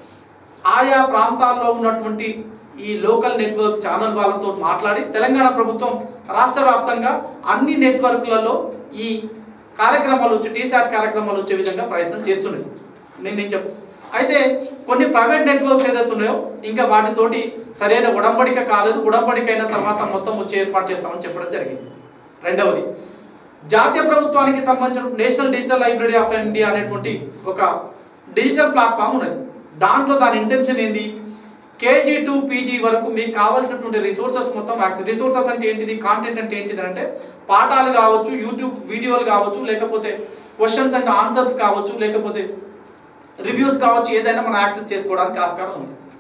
ఆయా ప్రాంతాల్లో ఉన్నటువంటి ఈ లోకల్ నెట్వర్క్ ఛానల్ వాళ్ళతో మాట్లాడి తెలంగాణ ప్రభుత్వం రాష్ట్ర వ్యాప్తంగా అన్ని నెట్వర్క్లలో ఈ కార్యక్రమాలు వచ్చి టీశాట్ కార్యక్రమాలు వచ్చే విధంగా ప్రయత్నం చేస్తున్నది నేను నేను చెప్తాను అయితే కొన్ని ప్రైవేట్ నెట్వర్క్స్ ఏదైతే ఉన్నాయో ఇంకా వాటితోటి సరైన ఉడంబడిక కాలేదు ఉడంబడిక అయిన తర్వాత మొత్తం వచ్చి ఏర్పాటు చేస్తామని చెప్పడం జరిగింది రెండవది జాతీయ ప్రభుత్వానికి సంబంధించిన national digital library of India అనేటువంటి ఒక డిజిటల్ ప్లాట్ఫామ్ ఉన్నది దాంట్లో దాని ఇంటెన్షన్ ఏంది కేజీ టు పీజీ వరకు మీకు కావాల్సినటువంటి రిసోర్సెస్ మొత్తం యాక్సెస్ రిసోర్సెస్ అంటే ఏంటిది కాంటెంట్ అంటే ఏంటిది అంటే పాఠాలు కావచ్చు యూట్యూబ్ వీడియోలు కావచ్చు లేకపోతే క్వశ్చన్స్ అండ్ ఆన్సర్స్ కావచ్చు లేకపోతే రివ్యూస్ కావచ్చు ఏదైనా మనం యాక్సెస్ చేసుకోవడానికి ఆస్కారం ఉంది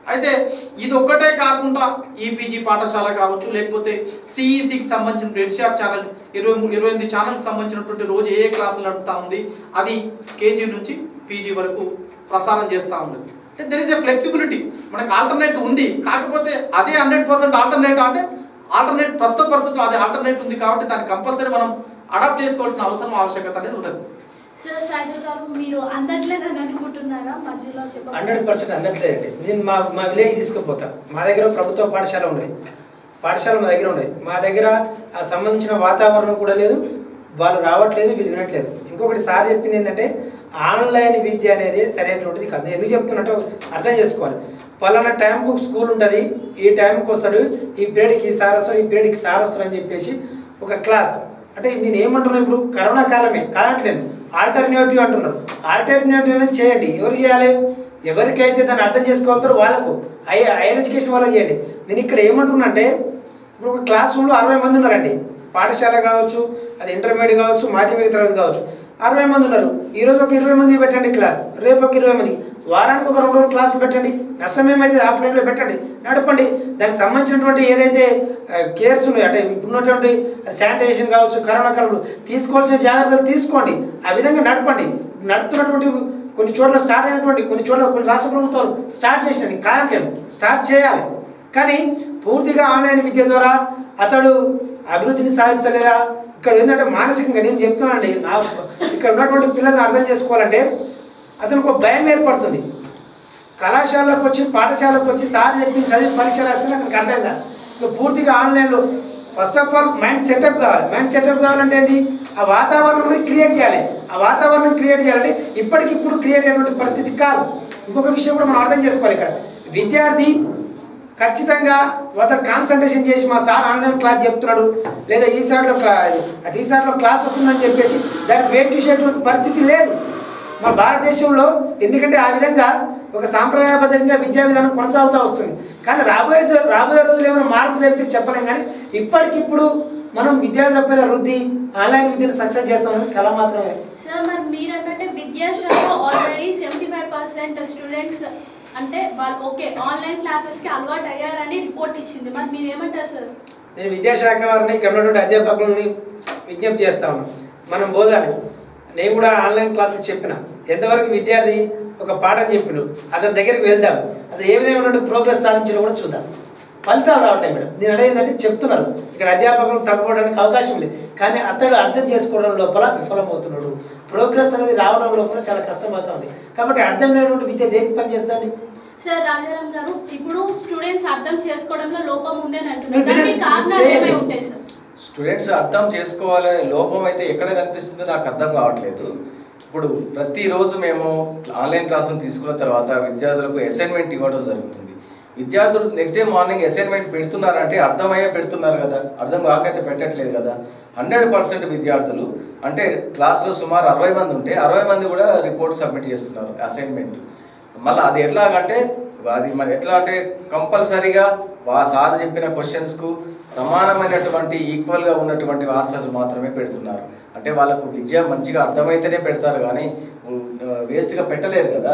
అయితే ఇది ఒక్కటే కాకుండా ఈపీజీ పాఠశాల కావచ్చు లేకపోతే సిఈసికి సంబంధించిన రెడ్ షార్ట్ ఛానల్ ఇరవై మూడు ఇరవై ఎనిమిది ఛానల్కి సంబంధించినటువంటి రోజు ఏ ఏ క్లాసులు నడుపుతా ఉంది అది కేజీ నుంచి పీజీ వరకు ప్రసారం చేస్తూ ఉంది అంటే దెర్ ఇస్ ఎ ఫ్లెక్సిబిలిటీ మనకు ఆల్టర్నేట్ ఉంది కాకపోతే అదే హండ్రెడ్ పర్సెంట్ ఆల్టర్నేట్ అంటే ఆల్టర్నేట్ ప్రస్తుత పరిస్థితుల్లో అదే ఆల్టర్నేట్ ఉంది కాబట్టి దాన్ని కంపల్సరీ మనం అడాప్ట్ చేసుకోవాల్సిన అవసరం ఆవశ్యకత అనేది ఉంటుంది సార్ సాయిధర్ గారు మీరు అందట్లేదని అనుకుంటున్నారా మధ్యలో చెప్పండి హండ్రెడ్ పర్సెంట్ అందట్లేదండి నేను మా మా విలేజ్ తీసుకుపోతా మా దగ్గర ప్రభుత్వ పాఠశాల ఉన్నది పాఠశాల మా దగ్గర ఉన్నది మా దగ్గర ఆ సంబంధించిన వాతావరణం కూడా లేదు వాళ్ళు రావట్లేదు వీళ్ళు వినట్లేదు ఇంకొకటి సార్ చెప్పింది ఏంటంటే ఆన్లైన్ విద్య అనేది సరైనటువంటిది కాదు ఎందుకు చెప్తున్నట్టు అర్థం చేసుకోవాలి పలానా టైంకు స్కూల్ ఉంటుంది ఈ టైంకి వస్తాడు ఈ పీరియడ్కి ఈ సార్ వస్తాడు ఈ పీరియడ్కి సార్ వస్తాడు అని చెప్పేసి ఒక క్లాస్ అంటే నేను ఏమంటున్నా ఇప్పుడు కరోనా కాలమే కాదంటలేను ఆల్టర్నేటివ్ అంటున్నారు ఆల్టర్నేటివ్ అనేది చేయండి ఎవరు చేయాలి ఎవరికైతే దాన్ని అర్థం చేసుకోగలుగుతారో వాళ్ళకు హై హైయర్ ఎడ్యుకేషన్ వాళ్ళకి చేయండి నేను ఇక్కడ ఏమంటున్నా అంటే ఇప్పుడు ఒక క్లాస్ రూమ్లో అరవై మంది ఉన్నారండి పాఠశాల కావచ్చు అది ఇంటర్మీడియట్ కావచ్చు మాధ్యమిక తరగతి కావచ్చు అరవై మంది ఉన్నారు ఈ రోజు ఒక ఇరవై మంది పెట్టండి క్లాస్ రేపు ఒక ఇరవై మంది వారానికి ఒక రెండు రోజులు క్లాసులు పెట్టండి నష్టం ఏమైతే ఆఫ్లైన్లో పెట్టండి నడపండి దానికి సంబంధించినటువంటి ఏదైతే కేర్స్ ఉన్నాయో అంటే ఇప్పుడున్నటువంటి శానిటైజేషన్ కావచ్చు కరోనా కాలంలో తీసుకోవాల్సిన జాగ్రత్తలు తీసుకోండి ఆ విధంగా నడపండి నడుపుతున్నటువంటి కొన్ని చోట్ల స్టార్ట్ అయినటువంటి కొన్ని చోట్ల కొన్ని రాష్ట్ర ప్రభుత్వాలు స్టార్ట్ చేసినవి కారణం స్టార్ట్ చేయాలి కానీ పూర్తిగా ఆన్లైన్ విద్య ద్వారా అతడు అభివృద్ధిని సాధిస్తలేదా ఇక్కడ ఏంటంటే మానసికంగా నేను చెప్తున్నానండి నా ఇక్కడ ఉన్నటువంటి పిల్లల్ని అర్థం చేసుకోవాలంటే అతనికి ఒక భయం ఏర్పడుతుంది కళాశాలకు వచ్చి పాఠశాలకు వచ్చి సార్ చెప్పి చదివి పరీక్ష రాస్తే అతనికి అర్థం కాదు ఇక పూర్తిగా ఆన్లైన్లో first of all mind setup కావాలి మైండ్ సెటప్ కావాలంటే ఏంది ఆ వాతావరణం అనేది క్రియేట్ చేయాలి ఆ వాతావరణం క్రియేట్ చేయాలంటే ఇప్పటికిప్పుడు క్రియేట్ అయినటువంటి పరిస్థితి కాదు ఇంకొక విషయం కూడా మనం అర్థం చేసుకోవాలి ఇక్కడ విద్యార్థి ఖచ్చితంగా అతను కాన్సన్ట్రేషన్ చేసి మా సార్ ఆన్లైన్ క్లాస్ చెప్తున్నాడు లేదా ఈ సార్లో ఈ సార్లో క్లాస్ వస్తుందని చెప్పేసి దానికి వెయిట్ చేసేటువంటి పరిస్థితి లేదు మన భారతదేశంలో ఎందుకంటే ఆ విధంగా ఒక సాంప్రదాయబద్ధంగా విద్యా విధానం కొనసాగుతూ వస్తుంది కానీ రాబోయే జ- రాబోయే రోజులు ఏమైనా మార్పు జరిగితే చెప్పలేం కానీ ఇప్పటికిప్పుడు మనం విద్యార్థులపైన వృద్ధి ఆన్లైన్ విద్యను సక్సెస్ చేస్తామని కళ మాత్రమే సార్ మరి మీరు అన్నట్టే విద్యాశాఖలో already seventy five percent students అంటే వాళ్ళు ఓకే ఆన్లైన్ క్లాసెస్కి అలవాటు అయ్యారని రిపోర్ట్ ఇచ్చింది మరి మీరు ఏమంటారు సార్ నేను విద్యాశాఖ వారిని ఇక్కడ ఉన్నటువంటి అధ్యాపకులని విజ్ఞప్తి చేస్తా ఉన్నాను మనం బోధాలి నేను కూడా ఆన్లైన్ క్లాసులు చెప్పిన ఎంతవరకు విద్యార్థి ఒక పాఠం చెప్పిండు అతని దగ్గరికి వెళ్దాం అది ఏ విధమైనటువంటి ప్రోగ్రెస్ సాధించినా కూడా చూద్దాం ఫలితాలు రావట్లేదు మేడం నేను అడిగిందంటే చెప్తున్నారు ఇక్కడ అధ్యాపకులు తప్పుకోవడానికి అవకాశం లేదు కానీ అతడు అర్థం చేసుకోవడం లోపల విఫలమవుతున్నాడు ప్రోగ్రెస్ అనేది రావడం లోపల చాలా కష్టమవుతుంది కాబట్టి అర్థం లేనటువంటి విద్య దేనికి పని చేస్తుంది సార్ రాజారాం గారు ఇప్పుడు స్టూడెంట్స్ అర్థం చేసుకోవడంలో లోపం ఉందని అంటున్నారు మీరు దానికి వినండి. కారణాలు చేయండి. ఏమై ఉంటాయి సార్ స్టూడెంట్స్ అర్థం చేసుకోవాలనే లోపం అయితే ఎక్కడ కనిపిస్తుందో నాకు అర్థం కావట్లేదు ఇప్పుడు ప్రతిరోజు మేము ఆన్లైన్ క్లాసులు తీసుకున్న తర్వాత విద్యార్థులకు అసైన్మెంట్ ఇవ్వడం జరుగుతుంది విద్యార్థులు నెక్స్ట్ డే మార్నింగ్ అసైన్మెంట్ పెడుతున్నారంటే అర్థమయ్యే పెడుతున్నారు కదా అర్థం కాకైతే పెట్టట్లేదు కదా హండ్రెడ్ పర్సెంట్ విద్యార్థులు అంటే క్లాస్లో సుమారు అరవై మంది ఉంటే అరవై మంది కూడా రిపోర్ట్ సబ్మిట్ చేస్తున్నారు అసైన్మెంట్ మళ్ళీ అది ఎట్లాగంటే అది మరి ఎట్లా అంటే కంపల్సరీగా వా సార్ చెప్పిన క్వశ్చన్స్కు సమానమైనటువంటి ఈక్వల్గా ఉన్నటువంటి ఆన్సర్స్ మాత్రమే పెడుతున్నారు అంటే వాళ్ళకు విద్య మంచిగా అర్థమైతేనే పెడతారు కానీ వేస్ట్గా పెట్టలేరు కదా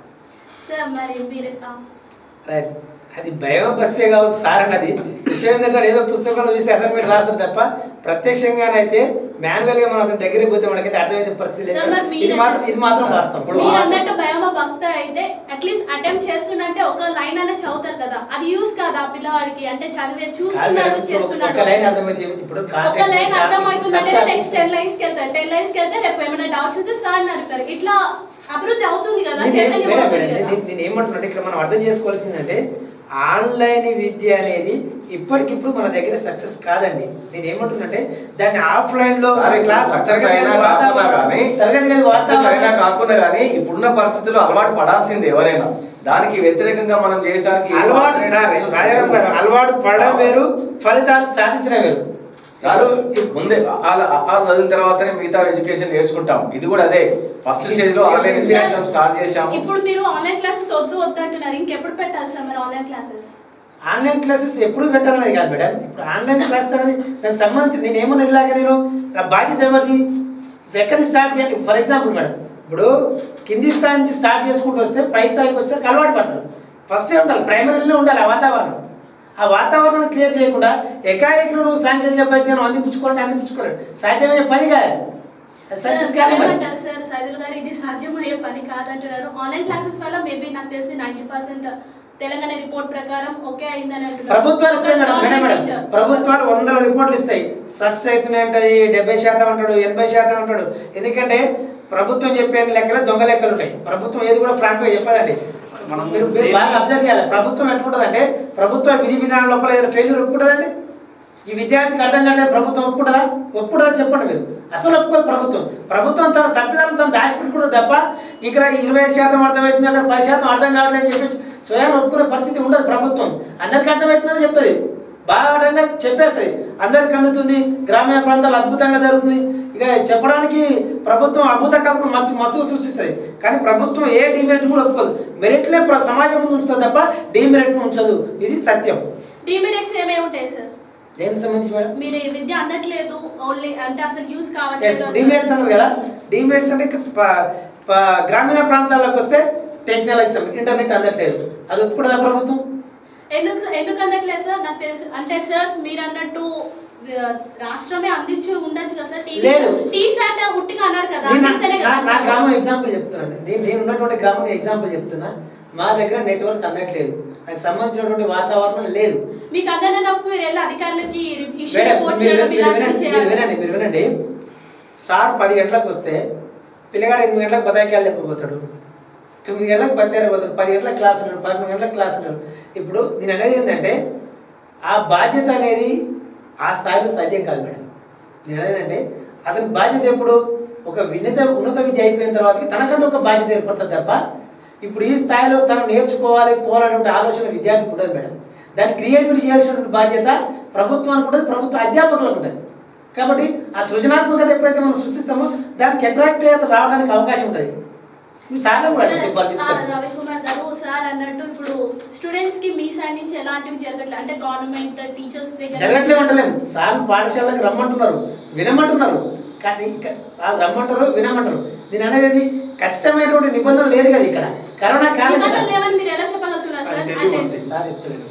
సార్ మరి మీరు ఆ, రైట్ అది భయం భక్తే కావచ్చు సార్ అన్నది విషయం ఏంటంటే అది ఏదో పుస్తకంలో చూసి అసైన్మెంట్ రాస్తారు తప్ప ప్రత్యక్షంగానైతే మాన్యువల్ గా మనం అతని దగ్గరికి పోతే మనకైతే అర్థమైతే పరిస్థితి లేదు. సార్, మరి మీరు ఇది మాత్రం ఇది మాత్రం వాస్తవం ఇప్పుడు మీరు అన్నట్టు భయమ భక్త అయితే అట్లీస్ట్ అటెంప్ట్ చేస్తున్నంటే ఒక లైన్ అనే చదువుతారు కదా అది యూస్ కాదా ఆ పిల్లవాడికి అంటే చదివే కాదు చూస్తున్నాడు మేడం, ఇప్పుడు చేస్తున్నాడు ఒక లైన్ అర్థమైతే ఇప్పుడు ఒక లైన్ అర్థమవుతుందంటే content నెక్స్ట్ టెన్ లైన్స్ కి వెళ్తారు టెన్ లైన్స్ కి వెళ్తే రేపు ఏమైనా డౌట్స్ వస్తే సార్ అడుగుతారు ఇట్లా అభివృద్ధి అవుతుంది కదా నేను ఏం- చెప్పని మేడం, పోతుంది మేడం, కదా నేను- నేను ఏమంటున్నా ఇక్కడ మనం అర్థం చేసుకోవాల్సిందంటే ఆన్లైన్ విద్య అనేది ఇప్పటికిప్పుడు మన దగ్గర సక్సెస్ కాదండి నేను ఏమంటున్నంటే దాన్ని ఆఫ్లైన్ లో సరే, క్లాస్ సక్సెస్ తరగతి అయినా గది కాకున్నా వాతావరణం- కానీ తరగతి గది సక్సెస్ అయినా వాతావరణం కాకుండా కానీ ఇప్పుడున్న పరిస్థితుల్లో అలవాటు పడాల్సింది ఎవరైనా దానికి వ్యతిరేకంగా మనం చేయడానికి అలవాటు సార్ రాజారాం గారు అలవాటు పడడం వేరు ఫలితాలు సాధించడం వేరు సార్ ముందే ఆ- ఆ చదివిన తర్వాతనే మిగతా ఎడ్యుకేషన్ నేర్చుకుంటాం ఇది కూడా అదే ఫస్ట్ స్టేజ్ లో ఆన్లైన్ ఎడ్యుకేషన్ స్టార్ట్ చేశాం ఇప్పుడు మీరు ఆన్లైన్ క్లాసెస్ వద్దు వద్దు అంటున్నారు ఇంకెప్పుడు పెట్టాలి సార్ మరి ఆన్లైన్ క్లాసెస్ ఆన్లైన్ క్లాసెస్ ఎప్పుడు పెట్టాలనేది కాదు మేడం ఇప్పుడు ఆన్లైన్ క్లాస్ అనేది దానికి సంబంధించి నేను ఏమన్నా ఇలాగ నేను నా బాధ్యత ఎవరిది ఎక్కడి స్టార్ట్ చేయండి ఫర్ ఎగ్జాంపుల్ మేడం ఇప్పుడు కింది స్థాయి నుంచి స్టార్ట్ చేసుకుంటూ వస్తే పై స్థాయికి వచ్చేసరికి అలవాటు పడతారు ఫస్టే ఉండాలి ప్రైమరీలో ఉండాలి ఆ వాతావరణం ఆ వాతావరణం క్రియేట్ చేయకుండా ఎకాఎకి నువ్వు సాంకేతిక పరిజ్ఞానం అందిపుచ్చుకోవాలంటే అందిపుచ్చుకోలేడు సాధ్యమయ్యే పని కాదు అది సక్సెస్ కాదు మరి ఏమంటారు సార్ సైదుల్ గారు ఇది సాధ్యమయ్యే పని కాదంటున్నారు ఆన్లైన్ క్లాసెస్ వల్ల మేబీ నాకు తెలిసి నైన్టీ పర్సెంట్ తెలంగాణ రిపోర్ట్ ప్రకారం ఓకే అయిందని అంటున్నారు ప్రభుత్వాలు ఇస్తాయి మేడం ఒక మేడం మేడం government teacher. ప్రభుత్వాలు వందల రిపోర్ట్లు ఇస్తాయి సక్సెస్ అవుతున్నాయి అంటది డెబ్బై శాతం అంటాడు ఎనభై శాతం అంటాడు ఎందుకంటే ప్రభుత్వం చెప్పే లెక్కలు దొంగ లెక్కలు ఉంటాయి ప్రభుత్వం ఏది కూడా ఫ్రాంక్ గా చెప్పదండి మనం మీరు మీరు బాగా అబ్జర్వ్ చేయాలి ప్రభుత్వం ఎట్లుంటుందంటే ప్రభుత్వ విధి విధానం లోపల ఏదైనా ఫెయిల్యూర్ ఒప్పుకుంటుందండి ఈ విద్యార్థికి అర్థం కాలేదు ప్రభుత్వం ఒప్పుకుంటుందా ఒప్పుకుంటుందని చెప్పండి మీరు అసలు ఒప్పుకోదు ప్రభుత్వం ప్రభుత్వం తన తప్పిదాలను తను దాచిపెట్టుకుంటుంది తప్ప ఇక్కడ ఇరవై ఐదు శాతం అర్థమవుతుంది అక్కడ పది శాతం అర్థం కావట్లేదు అని చెప్పి స్వయం ఒప్పుకునే పరిస్థితి ఉండదు ప్రభుత్వం అందరికీ అర్థమవుతుందని చెప్తుంది బాగా చెప్పేస్తుంది అందరికి అందుతుంది గ్రామీణ ప్రాంతాలు అద్భుతంగా జరుగుతుంది ఇక చెప్పడానికి ప్రభుత్వం అద్భుత కల్పన మంచి మస్తులు సృష్టిస్తుంది కానీ ప్రభుత్వం ఏ డిమెరిట్ కూడా ఒప్పుకోదు మెరిట్లే ప్ర- సమాజం ముందు ఉంచుతుంది తప్ప డిమెరిట్ ఉంచదు ఇది సత్యం డిమెరిట్స్ ఏమేమి ఉంటాయి సార్ దేనికి సంబంధించి మేడం మీరు ఈ విద్య అందట్లేదు ఓన్లీ అంటే అసలు యూజ్ ఎస్ కావట్లేదు డిమెరిట్స్ అన్నారు కదా డిమెరిట్స్ అంటే ప- ప- గ్రామీణ ప్రాంతాలకు వస్తే టెక్నాలజీ ఇంటర్నెట్ అందట్లేదు అది ఒప్పుకుంటుందా ప్రభుత్వం ఎందుకు ఎందుకు అందట్లేదు సార్ నాకు తెలుసు అంటే సార్ మీరు అన్నట్టు ఆ, రాష్ట్రమే అందించి ఉండొచ్చు కదా సార్ టీవీ లేదు. టీ శాట్ ఉట్టిగా అన్నారు కదా నేను నా- అందిస్తేనే నా- కదా నా గ్రామం ఎగ్జాంపుల్ చెప్తున్నాను నేను నేను ఉన్నటువంటి గ్రామం ఎగ్జాంపుల్ చెప్తున్నా మా దగ్గర నెట్వర్క్ అందట్లేదు దానికి సంబంధించినటువంటి వాతావరణం లేదు మీకు అందరినప్పుడు మీరు వెళ్ళి అధికారులకి ఇష్యూ మేడం, రిపోర్ట్ మీరు చేయడం మీరు ఇలాంటివి వినండి, మీరు చేయాలి వినండి మీరు వినండి సార్ పది గంటలకు వస్తే పిల్లగాడు ఎనిమిది గంటలకు బతాయికాయలు తెప్పబోతాడు తొమ్మిది గంటలకు బత్తాయి పోతాడు పది గంటలకు క్లాస్ ఉన్నాడు పదకొండు గంటలకు క్లాస్ ఉన్నాడు ఇప్పుడు నేను అనేది ఏంటంటే ఆ బాధ్యత అనేది ఆ స్థాయిలో సాధ్యం కాదు మేడం నేను అనేది అంటే అతని బాధ్యత ఎప్పుడు ఒక విన్నత ఉన్నత విద్య అయిపోయిన తర్వాత తనకంటూ ఒక బాధ్యత ఏర్పడుతుంది తప్ప ఇప్పుడు ఈ స్థాయిలో తను నేర్చుకోవాలి పోవాలనే ఆలోచన విద్యార్థికి ఉండదు మేడం దాన్ని క్రియేటివిటీ చేయాల్సినటువంటి బాధ్యత ప్రభుత్వానికి ఉంటుంది ప్రభుత్వ అధ్యాపకులకు ఉంటుంది కాబట్టి ఆ సృజనాత్మకత ఎప్పుడైతే మనం సృష్టిస్తామో దానికి అట్రాక్ట్ రావడానికి అవకాశం ఉంటుంది మీ సార్లు కూడా చెప్పాలి ఆ, చెప్తారు రవికుమార్ గారు సార్ అన్నట్టు ఇప్పుడు స్టూడెంట్స్ కి మీ సైడ్ నుంచి ఎలాంటివి జరగట్లేదు అంటే గవర్నమెంట్ టీచర్స్ దగ్గర జరగట్లే అంటలేము సార్లు పాఠశాలకు రమ్మంటున్నారు వినమంటున్నారు కానీ ఇక్కడ వాళ్ళు రమ్మంటారు వినమంటారు నేను అనేది ఏంటి? ఖచ్చితమైనటువంటి నిబంధన లేదు కదా ఇక్కడ కరోనా కాలం కదా. నిబంధనలు లేవని మీరు ఎలా చెప్పగలుగుతున్నారు సార్ అది అంటే తెలియదు. సార్ చెప్తారు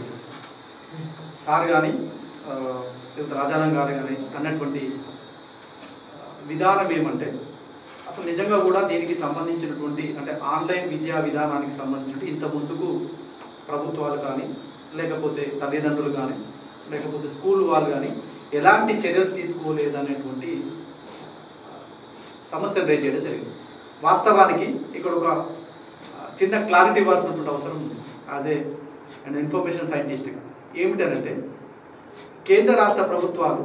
సార్ కానీ రాజారాం గారు కానీ అన్నటువంటి ఆ, విధానం ఏమంటే అసలు నిజంగా కూడా దీనికి సంబంధించినటువంటి అంటే ఆన్లైన్ విద్యా విధానానికి సంబంధించి ఇంత ముందుకు ప్రభుత్వాలు కానీ లేకపోతే తల్లిదండ్రులు కానీ లేకపోతే స్కూల్ వాళ్ళు కానీ ఎలాంటి చర్యలు తీసుకోలేదు అనేటువంటి ఆ, సమస్యను రేజ్ చేయడం జరిగింది వాస్తవానికి ఇక్కడ ఒక ఆ, చిన్న క్లారిటీ ఇవ్వాల్సినటువంటి అవసరం ఉంది యాజ్ ఏ అండ్ ఇన్ఫర్మేషన్ సైంటిస్ట్గా ఏమిటనంటే కేంద్ర రాష్ట్ర ప్రభుత్వాలు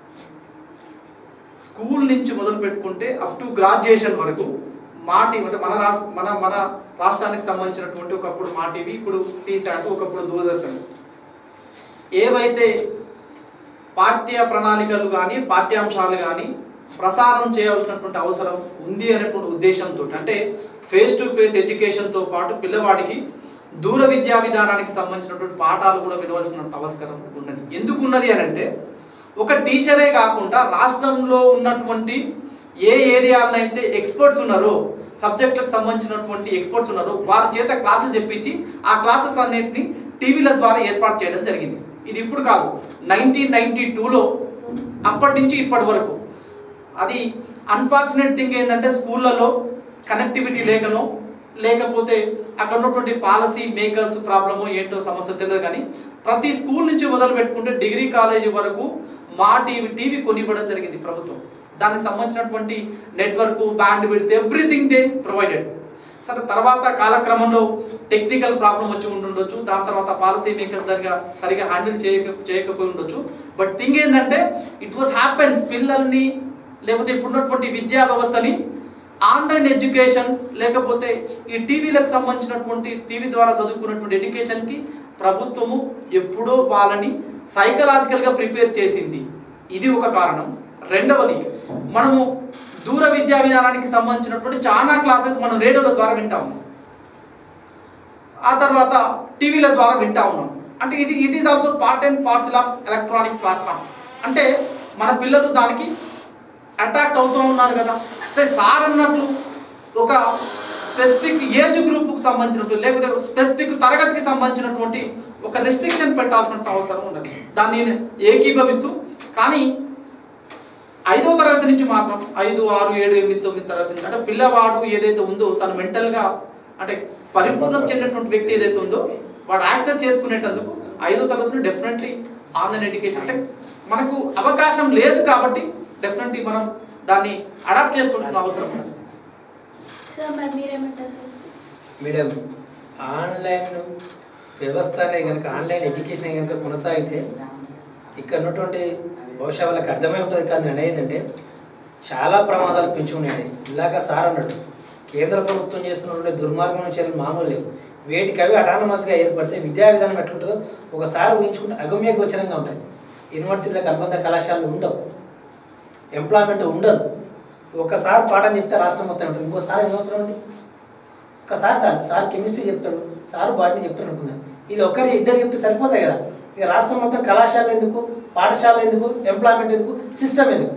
స్కూల్ నుంచి మొదలు పెట్టుకుంటే అప్ టు గ్రాడ్యుయేషన్ వరకు మా టీవీ అంటే మన రాష్ట్ర మన మన రాష్ట్రానికి సంబంధించినటువంటి ఒకప్పుడు మా టీవీ ఇప్పుడు టీశాట్ ఒకప్పుడు దూరదర్శన్ ఏవైతే పాఠ్య ప్రణాళికలు కానీ పాఠ్యాంశాలు కానీ ప్రసారం చేయవలసినటువంటి అవసరం ఉంది అనేటువంటి ఉద్దేశంతో అంటే ఫేస్ టు ఫేస్ ఎడ్యుకేషన్తో పాటు పిల్లవాడికి దూర విద్యా విధానానికి సంబంధించినటువంటి పాఠాలు కూడా వినవలసిన అవసరం ఉన్నది ఎందుకు ఉన్నది అని అంటే ఒక టీచరే కాకుండా రాష్ట్రంలో ఉన్నటువంటి ఏ ఏరియాలో అయితే ఎక్స్పర్ట్స్ ఉన్నారో సబ్జెక్టులకు సంబంధించినటువంటి ఎక్స్పర్ట్స్ ఉన్నారో వారి చేత క్లాసులు చెప్పించి ఆ క్లాసెస్ అన్నింటినీ టీవీల ద్వారా ఏర్పాటు చేయడం జరిగింది ఇది ఇప్పుడు కాదు నైన్టీన్ నైన్టీ టూలో అప్పటి నుంచి ఇప్పటి వరకు అది అన్ఫార్చునేట్ థింగ్ ఏంటంటే స్కూళ్ళలో కనెక్టివిటీ లేకనో లేకపోతే అక్కడ ఉన్నటువంటి పాలసీ మేకర్స్ ప్రాబ్లమో ఏంటో సమస్య తెలియదు కానీ ప్రతి స్కూల్ నుంచి మొదలు పెట్టుకుంటే డిగ్రీ కాలేజీ వరకు మా టీవీ టీవీ కొనివ్వడం జరిగింది ప్రభుత్వం దానికి సంబంధించినటువంటి network bandwidth everything they provided సరే తర్వాత కాలక్రమంలో టెక్నికల్ ప్రాబ్లం వచ్చి ఉండుండొచ్చు దాని తర్వాత పాలసీ మేకర్స్ దగ్గర సరిగా హ్యాండిల్ చేయక చేయకపోయి ఉండొచ్చు బట్ థింగ్ ఏంటంటే ఇట్ వాస్ హ్యాపెన్స్ పిల్లల్ని లేకపోతే ఇప్పుడున్నటువంటి విద్యా వ్యవస్థని ఆన్లైన్ ఎడ్యుకేషన్ లేకపోతే ఈ టీవీలకు సంబంధించినటువంటి టీవీ ద్వారా చదువుకున్నటువంటి ఎడ్యుకేషన్కి ప్రభుత్వము ఎప్పుడో వాళ్ళని సైకలాజికల్గా ప్రిపేర్ చేసింది ఇది ఒక కారణం రెండవది మనము దూర విద్యా విధానానికి సంబంధించినటువంటి చాలా క్లాసెస్ మనం రేడియోల ద్వారా వింటా ఉన్నాం ఆ తర్వాత టీవీల ద్వారా వింటా ఉన్నాం అంటే it it is also part and parcel of electronic platform అంటే మన పిల్లలు దానికి అట్రాక్ట్ అవుతూ ఉన్నారు కదా అంటే సార్ అన్నట్లు ఒక స్పెసిఫిక్ ఏజ్ గ్రూప్కి సంబంధించినటువంటి లేకపోతే స్పెసిఫిక్ తరగతికి సంబంధించినటువంటి ఒక రెస్ట్రిక్షన్ పెట్టాల్సిన అవసరం ఉండదు దాన్ని నేను ఏకీభవిస్తూ కానీ ఐదో తరగతి నుంచి మాత్రం ఐదు ఆరు ఏడు ఎనిమిది తొమ్మిది తరగతి నుంచి అంటే పిల్లవాడు ఏదైతే ఉందో తను మెంటల్గా అంటే పరిపూర్ణం చెందినటువంటి వ్యక్తి ఏదైతే ఉందో వాడు యాక్సెస్ చేసుకునేటందుకు ఐదో తరగతిని డెఫినెట్లీ ఆన్లైన్ ఎడ్యుకేషన్ అంటే మనకు అవకాశం లేదు కాబట్టి డెఫినెట్లీ మనం దాన్ని అడాప్ట్ చేసుకుంటున్న అవసరం ఉంది సార్ మరి మీరేమంటారు సార్ మేడం ఆన్లైన్ వ్యవస్థ అనేది కనుక ఆన్లైన్ ఎడ్యుకేషన్ కనుక కొనసాగితే ఇక్కడ ఉన్నటువంటి బహుశా వాళ్ళకి అర్థమై ఉంటుంది కానీ నేను ఏంటంటే చాలా ప్రమాదాలు పెంచుకున్నాయండి ఇలాగ సార్ అన్నట్టు కేంద్ర ప్రభుత్వం చేస్తున్నటువంటి దుర్మార్గమైన చర్యలు మామూలు లేవు వేటికి అవి అటానమస్గా ఏర్పడితే విద్యా విధానం ఎట్లుంటుందో ఒకసారి ఊహించుకుంటే అగమ్య గోచరంగా ఉంటాయి యూనివర్సిటీలకు అనుబంధ కళాశాలలు ఉండవు ఎంప్లాయ్మెంట్ ఉండదు ఒకసారి పాఠం చెప్తే రాష్ట్రం మొత్తం ఉంటుంది ఇంకోసారి ఏం అవసరం అండి ఒకసారి చాలు సార్ కెమిస్ట్రీ చెప్తాడు సార్ బాటనీ చెప్తాడు అనుకుందాం ఇది ఒకరి ఇద్దరు చెప్తే సరిపోతాయి కదా ఇక రాష్ట్రం మొత్తం కళాశాల ఎందుకు పాఠశాల ఎందుకు ఎంప్లాయ్మెంట్ ఎందుకు సిస్టమ్ ఎందుకు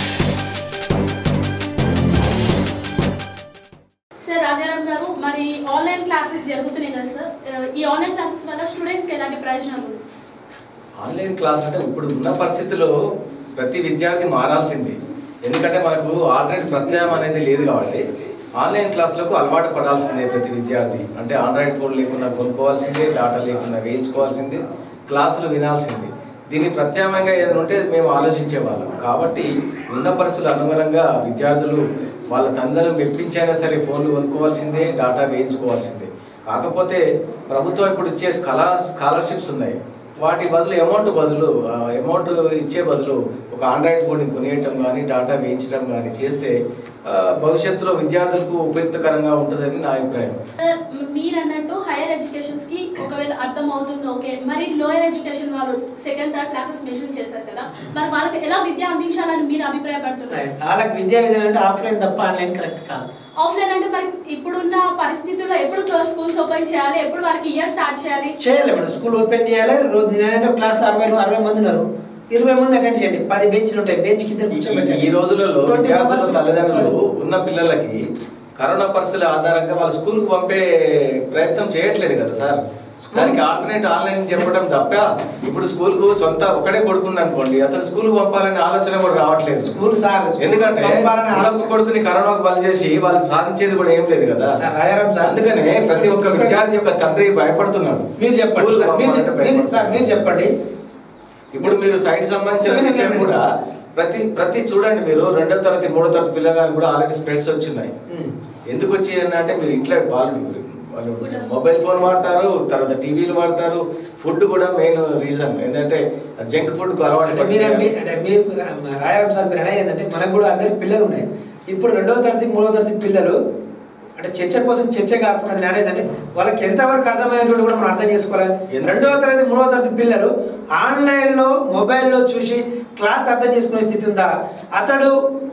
సార్ రాజారాం గారు మరి ఆన్లైన్ క్లాసెస్ జరుగుతున్నాయి కదా సార్ ఆ, ఈ ఆన్లైన్ క్లాసెస్ వల్ల స్టూడెంట్స్కి ఎలాంటి ప్రయోజనాలు ఉన్నాయి ఆన్లైన్ క్లాస్ అంటే ఇప్పుడు ఉన్న పరిస్థితుల్లో ప్రతి విద్యార్థి మారాల్సింది ఎందుకంటే మనకు ఆల్రెడీ ప్రత్యాయం అనేది లేదు కాబట్టి ఆన్లైన్ క్లాసులకు అలవాటు పడాల్సిందే ప్రతి విద్యార్థి అంటే ఆండ్రాయిడ్ ఫోన్ లేకుండా కొనుక్కోవాల్సిందే డేటా లేకుండా వేయించుకోవాల్సిందే క్లాసులు వినాల్సిందే దీన్ని ప్రత్యామ్నాయంగా ఏదైనా ఉంటే మేము ఆలోచించేవాళ్ళం కాబట్టి ఉన్న పరిస్థితుల అనుగుణంగా విద్యార్థులు వాళ్ళ తండ్రులను మెప్పించైనా సరే ఫోన్లు కొనుక్కోవాల్సిందే డేటా వేయించుకోవాల్సిందే కాకపోతే ప్రభుత్వం ఇప్పుడు ఇచ్చే స్కాలర్ స్కాలర్షిప్స్ ఉన్నాయి వాటి బదులు అమౌంట్ బదులు అమౌంట్ ఇచ్చే బదులు ఒక ఆండ్రాయిడ్ ఫోన్ కొనియటం కానీ డాటా వేయించడం కానీ చేస్తే ఆ, భవిష్యత్తులో విద్యార్థులకు ఉపయుక్తకరంగా ఉంటుందని నా అభిప్రాయం సార్ మ్- మీరు అన్నట్టు హైయర్ ఎడ్యుకేషన్స్ కి ఒకవేళ అర్థం అవుతుంది ఓకే మరి లోయర్ ఎడ్యుకేషన్ వాళ్ళు సెకండ్ థర్డ్ క్లాసెస్ మెన్షన్ చేస్తారు కదా మరి వాళ్ళకి ఎలా విద్య అందించాలని మీరు అభిప్రాయపడుతున్నారు వాళ్ళకి విద్యా విధానం అంటే ఆఫ్లైన్ తప్ప ఆన్లైన్ కరెక్ట్ కాదు ఆఫ్లైన్ అంటే మరి ఇప్పుడున్న పరిస్థితుల్లో ఎప్పుడు స్కూల్స్ ఓపెన్ చేయాలి ఎప్పుడు వారికి ఇయర్ స్టార్ట్ చేయాలి చేయాలి మేడం స్కూల్ ఓపెన్ చేయాలి రోజు నేనంటే క్లాస్లో అరవై అరవై మంది ఉన్నారు ఇరవై మంది అటెండ్ చేయండి పది బెంచ్లు ఉంటాయి బెంచ్ కింద కూర్చోబెట్టండి ఈ రోజులలో 20 విద్యార్థుల members తల్లిదండ్రులు ఉన్న పిల్లలకి కరోనా పరిస్థితుల ఆధారంగా వాళ్ళ స్కూల్కి పంపే ప్రయత్నం చేయట్లేదు కదా సార్ దానికి ఆల్టర్నేట్ ఆన్లైన్ చెప్పడం తప్ప ఇప్పుడు స్కూల్కు సొంత ఒకడే కొడుకుంది అనుకోండి అతను స్కూల్కి పంపాలనే ఆలోచన కూడా రావట్లేదు స్కూల్ సార్ స్కూల్ ఎందుకంటే పంపాలని ఉన్న ఆలోచన- కొడుకుని కరోనాకు బలి చేసి వాళ్ళు సాధించేది కూడా ఏం లేదు కదా సార్, రాజారాం సార్. అందుకనే ప్రతి ఒక్క విద్యార్థి యొక్క తండ్రి భయపడుతున్నాడు మీరు చెప్పండి స్కూల్కి సార్, మీరు పంపాలంటే చెప్- మీరు- సార్ మీరు చెప్పండి ఇప్పుడు మీరు సైట్ సంబంధించిన వినండి, విషయం వినండి. కూడా ప్రతి ప్రతి చూడండి మీరు రెండో తరగతి మూడో తరగతి పిల్లగానికి కూడా ఆల్రెడీ స్పెట్స్ వచ్చినాయి ఉమ్. ఎందుకు వచ్చి అంటే మీరు ఇంట్లో వాళ్ళు వాళ్ళు మొబైల్ ఫోన్ వాడతారు తర్వాత టీవీలు వాడతారు ఫుడ్ కూడా మెయిన్ రీజన్ ఏంటంటే జంక్ ఫుడ్ అలవాటు అంటే మీరు పడిపోయారు. మీ- అంటే మీరు రాయడం సార్ మీరు అనేది ఏంటంటే మనకు కూడా అందరికి పిల్లలు ఉన్నాయి ఇప్పుడు రెండవ తరగతి మూడవ తరగతి పిల్లలు అంటే చర్చ కోసం చర్చ కాకుండా నేను అనేది అంటే వాళ్ళకి ఎంతవరకు అర్థమయ్యేటువంటి కూడా మనం అర్థం చేసుకోవాలి ఎందుకు? రెండవ తరగతి మూడవ తరగతి పిల్లలు ఆన్లైన్లో మొబైల్లో చూసి క్లాస్ అర్థం చేసుకునే స్థితి ఉందా అతడు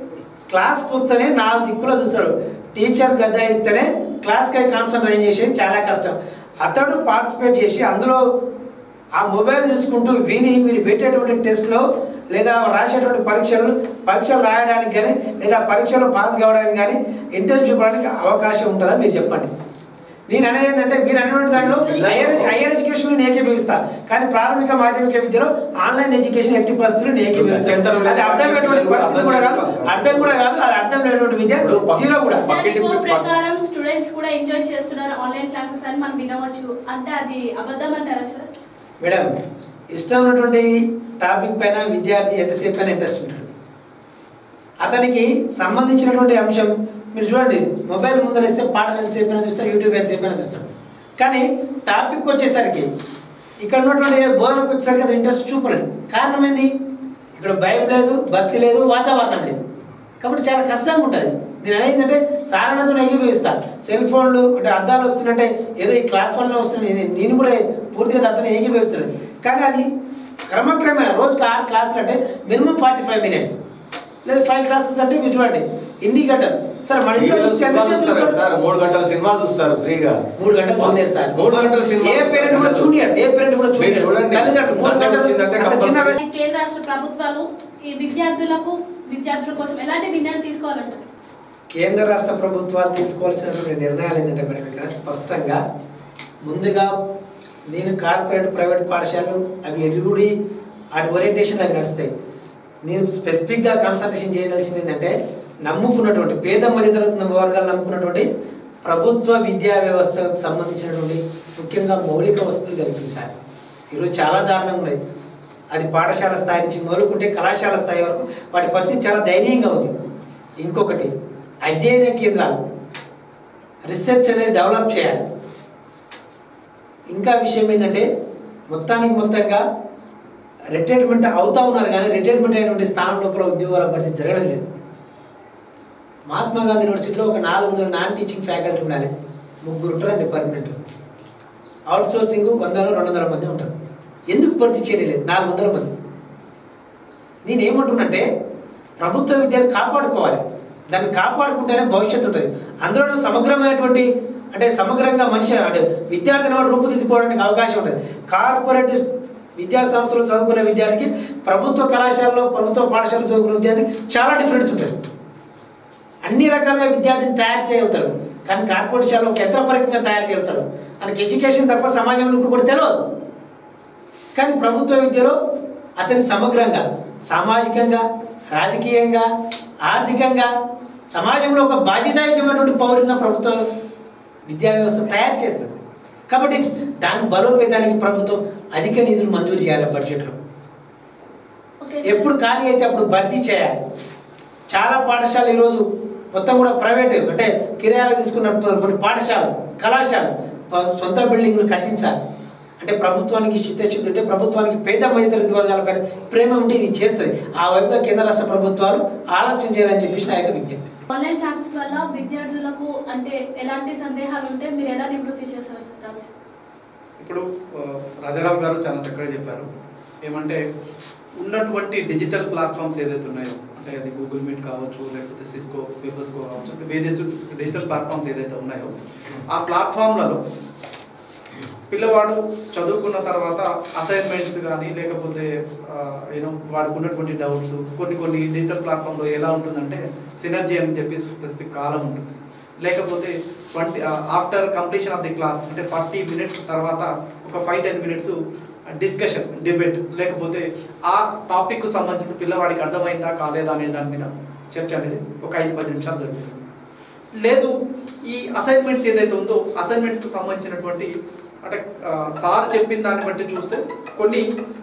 క్లాస్ వస్తేనే నాలుగు దిక్కులో చూస్తాడు టీచర్ గద్ద ఇస్తేనే క్లాస్కి కాన్సన్ట్రేట్ చేసేది చాలా కష్టం అతడు పార్టిసిపేట్ చేసి అందులో ఆ మొబైల్ చూసుకుంటూ విని మీరు పెట్టేటువంటి టెస్ట్లో లేదా రాసేటువంటి పరీక్షలు పరీక్షలు రాయడానికి కానీ లేదా పరీక్షలు పాస్ కావడానికి కానీ ఇంట్రెస్ట్ చూపడానికి అవకాశం ఉంటుందా మీరు చెప్పండి నేను అనేది ఏంటంటే మీరు అనేటువంటి దాంట్లో హైయర్ హైయర్ ఎడ్యుకేషన్ నేను ఏకీభవిస్తా కానీ ప్రాథమిక మాధ్యమిక విద్యలో ఆన్లైన్ ఎడ్యుకేషన్ ఎట్టి పరిస్థితులు నేను ఏకీభవిస్తాను అది అర్థమైనటువంటి పరిస్థితి కూడా కాదు అర్థం కూడా కాదు అది అర్థం లేనటువంటి విద్య జీరో కూడా సార్ పక్కింటి రిపోర్ట్ పక్క- ప్రకారం స్టూడెంట్స్ కూడా ఎంజాయ్ చేస్తున్నారు ఆన్లైన్ క్లాసెస్ అని మనం వినవచ్చు అంటే అది అబద్ధం అంటారా సార్ మేడం ఇష్టం ఉన్నటువంటి టాపిక్ పైన విద్యార్థి ఎంతసేపు అయినా ఇంట్రెస్ట్ ఉంటాడు అతనికి సంబంధించినటువంటి అంశం మీరు చూడండి మొబైల్ ముందర ఇస్తే పాటలు ఎంతసేపు అయినా చూస్తాడు యూట్యూబ్ ఎంతసేపు అయినా చూస్తాడు కానీ టాపిక్ వచ్చేసరికి ఇక్కడ ఉన్నటువంటి బోధనకు వచ్చేసరికి అది ఇంట్రెస్ట్ చూపలేదు కారణం ఏంది ఇక్కడ భయం లేదు భక్తి లేదు వాతావరణం లేదు కాబట్టి చాలా కష్టంగా ఉంటుంది నేను అనేది ఏంటంటే సారణతో ఏకీభవిస్తా సెల్ ఫోన్లు అంటే అద్దాలు వస్తుందంటే ఏదో ఈ క్లాస్ వల్ల వస్తుంది నేను- నేను కూడా పూర్తిగా దాంతో ఏకీభవిస్తున్నాను కానీ అది క్రమక్రమేణా రోజుకి ఆరు క్లాసులు అంటే మినిమం ఫార్టీ ఫైవ్ మినిట్స్ లేదా ఫైవ్ క్లాసెస్ అంటే మీరు చూడండి ఇన్ని గంటలు సార్ మన ఇంట్లో టీవీలో చూస్తే సినిమాలు ఎంతసేపు చూస్తారు చూస్తాడు? సార్ మూడు గంటల సినిమాలు చూస్తారు ఫ్రీగా మూడు గంటలు చూడలేరు సార్ మూడు గంటల సినిమా ఏ పేరెంట్ కూడా చూడలేడు ఏ పేరెంట్ కూడా మీరు చూడలేడు చూడండి. తల్లిదండ్రులు మూడు సండే గంటలు వచ్చిందంటే అంత చిన్న compulsory. వయసు- కేంద్ర రాష్ట్ర ప్రభుత్వాలు ఈ విద్యార్థులకు విద్యార్థుల కోసం ఎలాంటి నిర్ణయాలు తీసుకోవాలంటారు కేంద్ర రాష్ట్ర ప్రభుత్వాలు తీసుకోవాల్సినటువంటి నిర్ణయాలు ఏంటంటే మేడం ఇక్కడ స్పష్టంగా ముందుగా నేను కార్పొరేట్ ప్రైవేట్ పాఠశాలలు అవి ఎడుగుడి వాటి ఓరియంటేషన్ అవి నడుస్తాయి నేను స్పెసిఫిక్గా కాన్సన్ట్రేషన్ చేయదలసింది ఏంటంటే నమ్ముకున్నటువంటి పేద మధ్యతరగతి వర్గాలు నమ్ముకున్నటువంటి ప్రభుత్వ విద్యా వ్యవస్థకు సంబంధించినటువంటి ముఖ్యంగా మౌలిక వసతులు కల్పించాలి ఈరోజు చాలా దారుణంగా ఉన్నాయి అది పాఠశాల స్థాయి నుంచి మొదలుకుంటే కళాశాల స్థాయి వరకు వాటి పరిస్థితి చాలా దయనీయంగా ఉంది ఇంకొకటి అధ్యయన కేంద్రాలు రీసెర్చ్ అనేది డెవలప్ చేయాలి ఇంకా విషయం ఏంటంటే మొత్తానికి మొత్తంగా రిటైర్మెంట్ అవుతా ఉన్నారు కానీ రిటైర్మెంట్ అయినటువంటి స్థానం లోపల ఉద్యోగాల భర్తీ జరగడం లేదు మహాత్మా గాంధీ యూనివర్సిటీలో ఒక నాలుగు వందల నాన్ టీచింగ్ ఫ్యాకల్టీ ఉండాలి ముగ్గురు ఉంటారు డిపార్ట్మెంట్ అవుట్ సోర్సింగ్ వందలో రెండు వందల మంది ఉంటారు ఎందుకు భర్తీ చేయలేదు నాలుగు వందల మంది నేను ఏమంటున్నంటే ప్రభుత్వ విద్యను కాపాడుకోవాలి దాన్ని కాపాడుకుంటేనే భవిష్యత్తు ఉంటుంది అందులో సమగ్రమైనటువంటి అంటే సమగ్రంగా మనిషి అంటే విద్యార్థిని వాడు రూపుదిద్దుకోవడానికి అవకాశం ఉంటుంది కార్పొరేట్ విద్యా సంస్థలు చదువుకునే విద్యార్థికి ప్రభుత్వ కళాశాలలో ప్రభుత్వ పాఠశాలలో చదువుకునే విద్యార్థికి చాలా డిఫరెన్స్ ఉంటుంది అన్ని రకాలుగా విద్యార్థిని తయారు చేయగలుగుతాడు కానీ కార్పొరేట్ శాలలో ఒక యంత్రపరకంగా తయారు చేయగలుగుతాడు మనకి ఎడ్యుకేషన్ తప్ప సమాజంలో ఇంకొకటి తెలియదు కానీ ప్రభుత్వ విద్యలో అతని సమగ్రంగా సామాజికంగా రాజకీయంగా ఆర్థికంగా సమాజంలో ఒక బాధ్యతాయుతమైనటువంటి పౌరున్న ప్రభుత్వ విద్యా వ్యవస్థ తయారు చేస్తుంది కాబట్టి దాని బలోపేతానికి ప్రభుత్వం అధిక నిధులు మంజూరు చేయాలి బడ్జెట్లో ఓకే ఎప్పుడు ఖాళీ అయితే అప్పుడు భర్తీ చేయాలి చాలా పాఠశాలలు ఈరోజు మొత్తం కూడా ప్రైవేట్ అంటే కిరాయాలు తీసుకుని నడుపుతున్నారు కొన్ని పాఠశాలలు కళాశాలలు ప- సొంత బిల్డింగ్లు కట్టించాలి అంటే ప్రభుత్వానికి చిత్తశుద్ధి ఉంటే ప్రభుత్వానికి పేద మధ్యతరగతి వర్గాలపై ప్రేమ ఉంటే ఇది చేస్తుంది ఆ వైపుగా కేంద్ర రాష్ట్ర ప్రభుత్వాలు ఆలోచన చేయాలని చెప్పేసి నా యొక్క విజ్ఞప్తి ఆన్లైన్ క్లాసెస్ వల్ల విద్యార్థులకు అంటే ఎలాంటి సందేహాలు ఉంటే మీరు ఎలా నివృత్తి చేస్తారు సార్ రామ్ సార్? ఇప్పుడు ఆ, రాజారాం గారు చాలా చక్కగా చెప్పారు ఏమంటే ఉన్నటువంటి డిజిటల్ ప్లాట్ఫామ్స్ ఏదైతే ఉన్నాయో అంటే అది గూగుల్ మీట్ కావచ్చు లేకపోతే సిస్కో పేపర్స్కో కావచ్చు అంటే వేరే డిజిటల్ ప్లాట్ఫామ్స్ ఏదైతే ఉన్నాయో ఆ ప్లాట్ఫామ్లలో పిల్లవాడు చదువుకున్న తర్వాత అసైన్మెంట్స్ కానీ లేకపోతే యూనో వాడికి ఉన్నటువంటి డౌట్స్ కొన్ని కొన్ని డిజిటల్ ప్లాట్ఫామ్లో ఎలా ఉంటుందంటే సినర్జీ అని చెప్పి స్పెసిఫిక్ కాలం ఉంటుంది లేకపోతే twenty after completion of the class అంటే ఫార్టీ మినిట్స్ తర్వాత ఒక five ten minutes discussion debate లేకపోతే ఆ టాపిక్ సంబంధించిన పిల్లవాడికి అర్థమైందా కాలేదా అనే దాని మీద చర్చ అనేది ఒక ఐదు పది నిమిషాలు జరుగుతుంది లేదు ఈ అసైన్మెంట్స్ ఏదైతే ఉందో అసైన్మెంట్స్కి సంబంధించినటువంటి అంటే ఆ, సార్ చెప్పిన దాన్ని బట్టి చూస్తే కొన్ని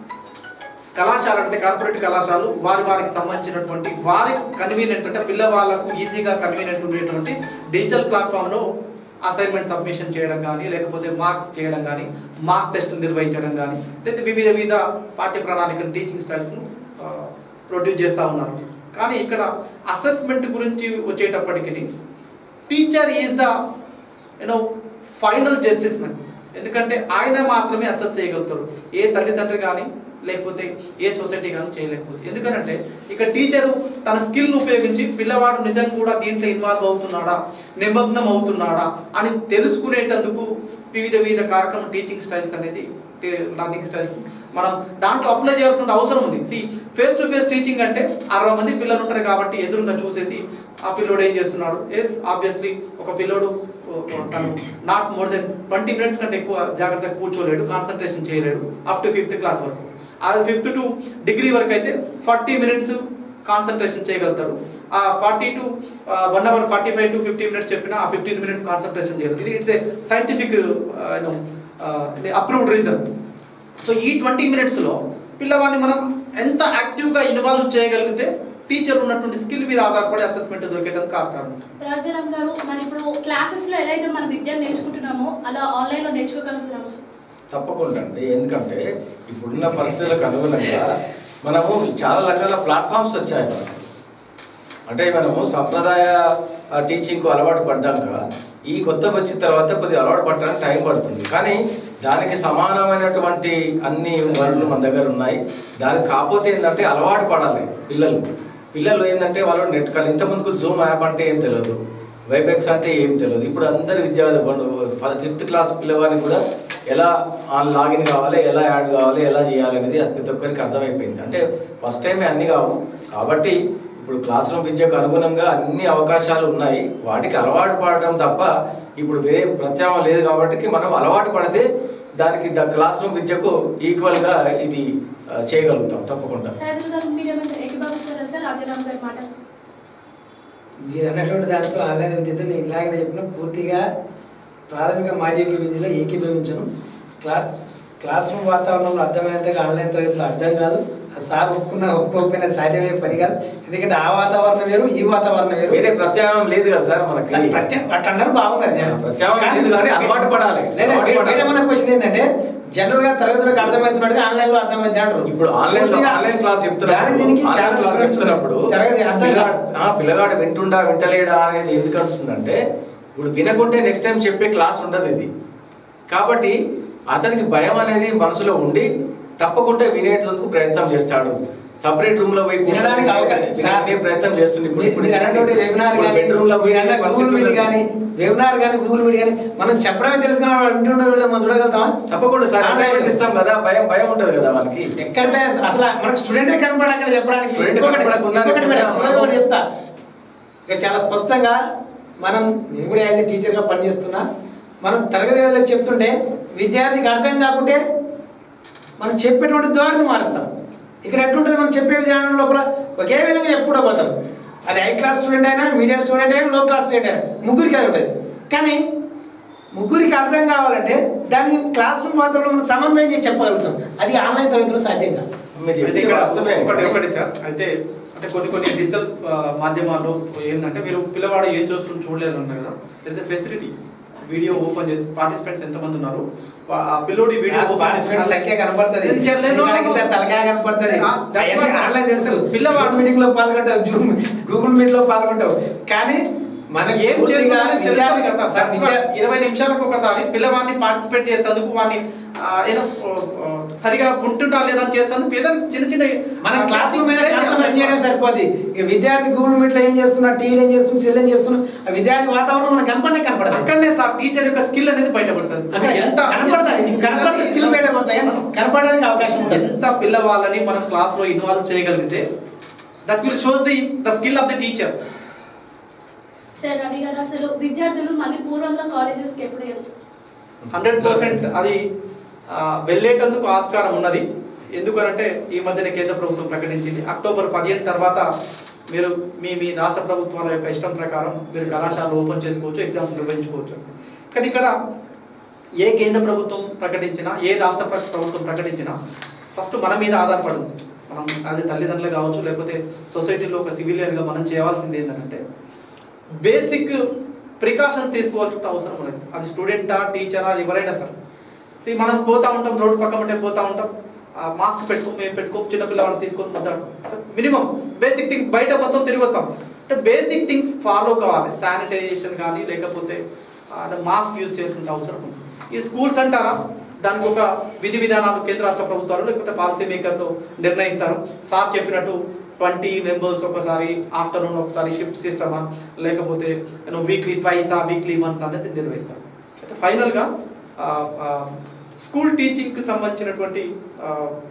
కళాశాల అంటే కార్పొరేట్ కళాశాలలు వారి వారికి సంబంధించినటువంటి వారి కన్వీనియంట్ అంటే పిల్లవాళ్ళకు ఈజీగా కన్వీనియంట్ ఉండేటువంటి డిజిటల్ ప్లాట్ఫామ్లో అసైన్మెంట్ సబ్మిషన్ చేయడం కానీ లేకపోతే మార్క్స్ చేయడం కానీ మార్క్ టెస్టులు నిర్వహించడం కానీ లేదా వివిధ వివిధ పాఠ్య ప్రణాళికను టీచింగ్ స్టైల్స్ను ప్రొడ్యూస్ చేస్తూ ఉన్నారు కానీ ఇక్కడ అసెస్మెంట్ గురించి వచ్చేటప్పటికి teacher is the you know final justice man ఎందుకంటే ఆయన మాత్రమే అసెస్ చేయగలుగుతారు ఏ తల్లిదండ్రి కానీ లేకపోతే ఏ సొసైటీ కానీ చేయలేకపోతే ఎందుకంటే ఇక టీచరు తన స్కిల్ను ఉపయోగించి పిల్లవాడు నిజంగా కూడా దీంట్లో ఇన్వాల్వ్ అవుతున్నాడా నిమగ్నం అవుతున్నాడా అని తెలుసుకునేటందుకు వివిధ వివిధ కార్యక్రమం టీచింగ్ స్టైల్స్ అనేది లర్నింగ్ స్టైల్స్ మనం దాంట్లో అప్లై చేయాల్సిన అవసరం ఉంది see face to face teaching అంటే అరవై మంది పిల్లలు ఉంటారు కాబట్టి ఎదురుగా చూసేసి ఆ పిల్లోడు ఏం చేస్తున్నాడు ఎస్ ఆబ్వియస్లీ ఒక పిల్లోడు ఓ, ఓ, తను not more than twenty minutes కంటే ఎక్కువ జాగ్రత్తగా కూర్చోలేడు కాన్సన్ట్రేషన్ చేయలేడు అప్ టు ఫిఫ్త్ క్లాస్ వరకు అది ఫిఫ్త్ టు డిగ్రీ వరకు అయితే ఫార్టీ మినిట్స్ కాన్సన్ట్రేషన్ చేయగలుగుతారు ఆ forty to one hour forty five to fifty minutes చెప్పిన ఆ ఫిఫ్టీన్ మినిట్స్ కాన్సన్ట్రేషన్ చేయగలరు ఇది it's a scientific approved reason so ఈ ట్వంటీ మినిట్స్లో పిల్లవాడిని మనం ఎంత యాక్టివ్గా ఇన్వాల్వ్ చేయగలిగితే టీచర్ ఉన్నటువంటి స్కిల్ మీద ఆధారపడి అసెస్మెంట్ దొరికేటందుకు ఆస్కారం ఉంటుంది రాజారాం గారు మనం ఇప్పుడు క్లాసెస్ లో ఎలా అయితే మనం విద్యను నేర్చుకుంటున్నామో అలా ఆన్లైన్ లో నేర్చుకోగలుగుతున్నాము సార్ తప్పకుండా అండి ఎందుకంటే ఇప్పుడున్న పరిస్థితులకు అనుగుణంగా మనము చాలా రకాల ప్లాట్ఫామ్స్ వచ్చాయి మనకు అంటే మనము సంప్రదాయ టీచింగ్కు అలవాటు పడ్డాక ఈ కొత్తగా వచ్చిన తర్వాత కొద్దిగా అలవాటు పడడానికి టైం పడుతుంది కానీ దానికి సమానమైనటువంటి అన్ని వనరులు మన దగ్గర ఉన్నాయి దానికి కాకపోతే ఏంటంటే అలవాటు పడాలి పిల్లలు పిల్లలు ఏంటంటే వాళ్ళు నెట్ కాదు ఇంతకుముందుకు జూమ్ యాప్ అంటే ఏం తెలియదు వైబెక్స్ అంటే ఏం తెలియదు ఇప్పుడు అందరు విద్యార్థులు ఫిఫ్త్ క్లాస్ పిల్లవాడిని కూడా ఎలా లాగిన్ కావాలి ఎలా యాడ్ కావాలి ఎలా చేయాలి అనేది ప్రతి ఒక్కరికి అర్థమైపోయింది అంటే ఫస్ట్ టైమే అన్ని కావు కాబట్టి ఇప్పుడు క్లాస్ రూమ్ విద్యకు అనుగుణంగా అన్ని అవకాశాలు ఉన్నాయి వాటికి అలవాటు పడడం తప్ప ఇప్పుడు వేరే ప్రత్యామ్నాయం లేదు కాబట్టి మనం అలవాటు పడితే దానికి ద క్లాస్ రూమ్ విద్యకు ఈక్వల్గా ఇది ఆ, చేయగలుగుతాం తప్పకుండా సైదుల్ గారు మీరేమంటారు ఎటు భావిస్తారా సార్ రాజారాం గారి మాట మీరు అన్నటువంటి దాంతో ఆన్లైన్ విద్యతో నేను ఇలాగనే చెప్పిన పూర్తిగా ప్రాథమిక మాధ్యమిక విద్యలో ఏకీభవించను క్లాస్ క్లాస్ రూమ్ వాతావరణంలో అర్థమైనంతగా ఆన్లైన్ తరగతిలో అర్థం కాదు ఆ సార్ ఒప్పుకున్న ఒప్పుకోకపోయినా సాధ్యమయ్యే పని కాదు ఎందుకంటే ఆ వాతావరణం వేరు ఈ వాతావరణం వేరు వేరే ప్రత్యామ్నాయం లేదు కదా సార్ సార్ మనకి ప్రత్యేక అట్లా అన్నారు బాగున్నది ప్రత్యామ్నాయం లేదు కానీ అలవాటు పడాలి. లేదా అలవాటు పడాలి. వేరేమన్నా క్వశ్చన్ ఏంటంటే జనరల్ గా తరగతులకు అర్థమవుతున్నట్టుగా ఆన్లైన్ లో అర్థమైంది అంటారు ఇప్పుడు ఆన్లైన్ లో పూర్తిగా ఆన్లైన్ క్లాస్ దాని చెప్తున్నప్పుడు దీనికి చాలా ఆన్లైన్ క్లాస్ difference ఉంది. చెప్తున్నప్పుడు తరగతి అర్థం కాదు. పిల్లగాడు ఆ, పిల్లగాడు వింటుండా వింటలేడా అనేది ఎందుకు వస్తుందంటే ఇప్పుడు వినకుంటే నెక్స్ట్ టైం చెప్పే క్లాస్ ఉండదు ఇది కాబట్టి అతనికి భయం అనేది మనసులో ఉండి తప్పకుండా వినేందుకు ప్రయత్నం చేస్తాడు సపరేట్ రూమ్ లో పోయి కూర్చొని వినడానికి అవకాశం వినే- సార్, వినే ప్రయత్నం చేస్తుంది ఇప్పుడు మీరు- మీరు అన్నటువంటి వెబినార్ కానీ బెడ్రూమ్ లో పోయి మీరు అన్న గూగుల్ మీట్ పరిస్థితుల్లో- కానీ వెబినార్ కానీ గూగుల్ మీట్ కానీ మనం చెప్పడమే తెలుసు కానీ వాడు వింటుండే వీళ్ళు మనం చూడగలుగుతామా తప్పకుండా సార్ అసైన్మెంట్ ఇస్తాం కదా భయం భయం ఉంటది కదా మనకి ఎక్కడ అసలు మనకు స్టూడెంటే కనపడ అక్కడ చెప్పడానికి Student ఇంకొకటి- కనపడకుండా ఇంకొకటి మేడం, కూడా చివరిగా ఒకటి చెప్తా ఇక్కడ చాలా స్పష్టంగా మనం నేను కూడా యాజ్ ఏ టీచర్గా పనిచేస్తున్నా మనం తరగతి గదిలో చెప్తుంటే విద్యార్థికి అర్థం కాకుంటే మనం చెప్పేటువంటి ధోరణి మారుస్తాం ఇక్కడ ఎట్లుంటుంది మనం చెప్పే విధానం లోపల ఒకే విధంగా చెప్పుకుంటూ పోతాం అది హై క్లాస్ స్టూడెంట్ అయినా మీడియం స్టూడెంట్ అయినా లో క్లాస్ స్టూడెంట్ అయినా ముగ్గురికి అది ఉంటుంది కానీ ముగ్గురికి అర్థం కావాలంటే దాన్ని క్లాస్ రూమ్ వాతావరణంలో మనం సమన్వయం చేసి చెప్పగలుగుతాం అది ఆన్లైన్ తరగతిలో సాధ్యం కాదు మీరు అయితే చెప్పింది ఇక్కడ వాస్తవమే. ఒకటి ఒకటి సార్ అయితే అంటే కొన్ని కొన్ని డిజిటల్ మాధ్యమాల్లో ఏంటంటే మీరు పిల్లవాడు ఏం చూస్తుంది చూడలేదు అన్నారు కదా there is facility video open చేసి పార్టిసిపెంట్స్ ఎంతమంది ఉన్నారు వా- ఆ పిల్లోడి వీడియో సార్, participants సంఖ్య కనపడుతుంది నేను చెప్పలేను. నీకు ఇంత తలకాయ కనపడుతుంది ఆ, that's అవన్నీ what- ఆన్లైన్ తెలుసు పిల్లవాడు- పిల్లవాడు మీటింగ్ లో పాల్గొంటావు జూమ్ గూగుల్ మీట్ లో పాల్గొంటావు కానీ మన ఏం పూర్తిగా చేస్తున్నారని తెలుస్తుంది విద్యార్థి కదా సార్. సార్, విద్యా- ఇరవై నిమిషాలకు ఒకసారి పిల్లవాడిని పార్టిసిపేట్ చేసేందుకు వాడిని ఆ, ఏదో ఓ, ఓ, సరిగా ఉంటుందా లేదా అని చేసేందుకు ఏదో చిన్న చిన్న మన ఆ, క్లాస్ రూమ్ మీద explain కాన్సన్ట్రేట్ చేయడం చేయాలి. సరిపోద్ది ఇక విద్యార్థి గూగుల్ మీట్ లో ఏం చేస్తున్నా టీవీలో ఏం చేస్తున్నా సెల్ ఏం చేస్తున్నా ఆ విద్యార్థి వాతావరణం మనకు కనపడే కనపడదు అక్కడనే సార్ టీచర్ యొక్క స్కిల్ అనేది బయటపడుతుంది అక్కడ ఎంత కనపడదు కనపడిన స్కిల్ బయటపడతాయి కనపడడానికి అవకాశం ఉంటుంది ఎంత పిల్లవాళ్ళని మనం క్లాస్ లో ఇన్వాల్వ్ చేయగలిగితే that will shows the the skill of the teacher sir Ravi garu అసలు విద్యార్థులు మళ్ళీ పూర్వంలో కాలేజెస్కి ఎప్పుడు వెళ్తారు హండ్రెడ్ పర్సెంట్ అది ఆ, వెళ్ళేటందుకు ఆస్కారం ఉన్నది ఎందుకనంటే ఈ మధ్యన కేంద్ర ప్రభుత్వం ప్రకటించింది అక్టోబర్ పదిహేను తర్వాత మీరు మీ మీ రాష్ట్ర ప్రభుత్వాల యొక్క ఇష్టం ప్రకారం మీరు కళాశాలలు ఓపెన్ చేసుకోవచ్చు ఎగ్జామ్స్ నిర్వహించుకోవచ్చు కానీ ఇక్కడ ఏ కేంద్ర ప్రభుత్వం ప్రకటించినా ఏ రాష్ట్ర ప్ర- ప్రభుత్వం ప్రకటించినా ఫస్ట్ మన మీద ఆధారపడి ఉంది మనం అది తల్లిదండ్రులు కావచ్చు లేకపోతే సొసైటీలో ఒక సివిలియన్గా మనం చేయాల్సింది ఏంటంటే బేసిక్ ప్రికాషన్ తీసుకోవాల్సిన అవసరం ఉన్నది అది స్టూడెంటా టీచరా ఎవరైనా సరే See, మనం పోతా ఉంటాం రోడ్డు పక్కన ఉంటే పోతా ఉంటాం మాస్క్ పెట్టుకో మేము పెట్టుకో చిన్న పిల్లవాడిని తీసుకొని మాట్లాడతాం మినిమం బేసిక్ థింగ్స్ బయట మొత్తం తిరిగి వస్తాం అంటే బేసిక్ థింగ్స్ ఫాలో కావాలి శానిటైజేషన్ కానీ లేకపోతే మాస్క్ యూజ్ చేయాల్సిన అవసరం ఉంది ఈ స్కూల్స్ అంటారా దానికి ఒక విధి విధానాలు కేంద్ర రాష్ట్ర ప్రభుత్వాలు లేకపోతే పాలసీ మేకర్స్ నిర్ణయిస్తారు సార్ చెప్పినట్టు ట్వంటీ మెంబర్స్ ఒకసారి ఆఫ్టర్నూన్ ఒకసారి షిఫ్ట్ సిస్టమా లేకపోతే వీక్లీ ట్వైస్ ఆ వీక్లీ వన్స్ అనేది నిర్వహిస్తారు అయితే ఫైనల్గా స్కూల్ టీచింగ్కి సంబంధించినటువంటి ఆ,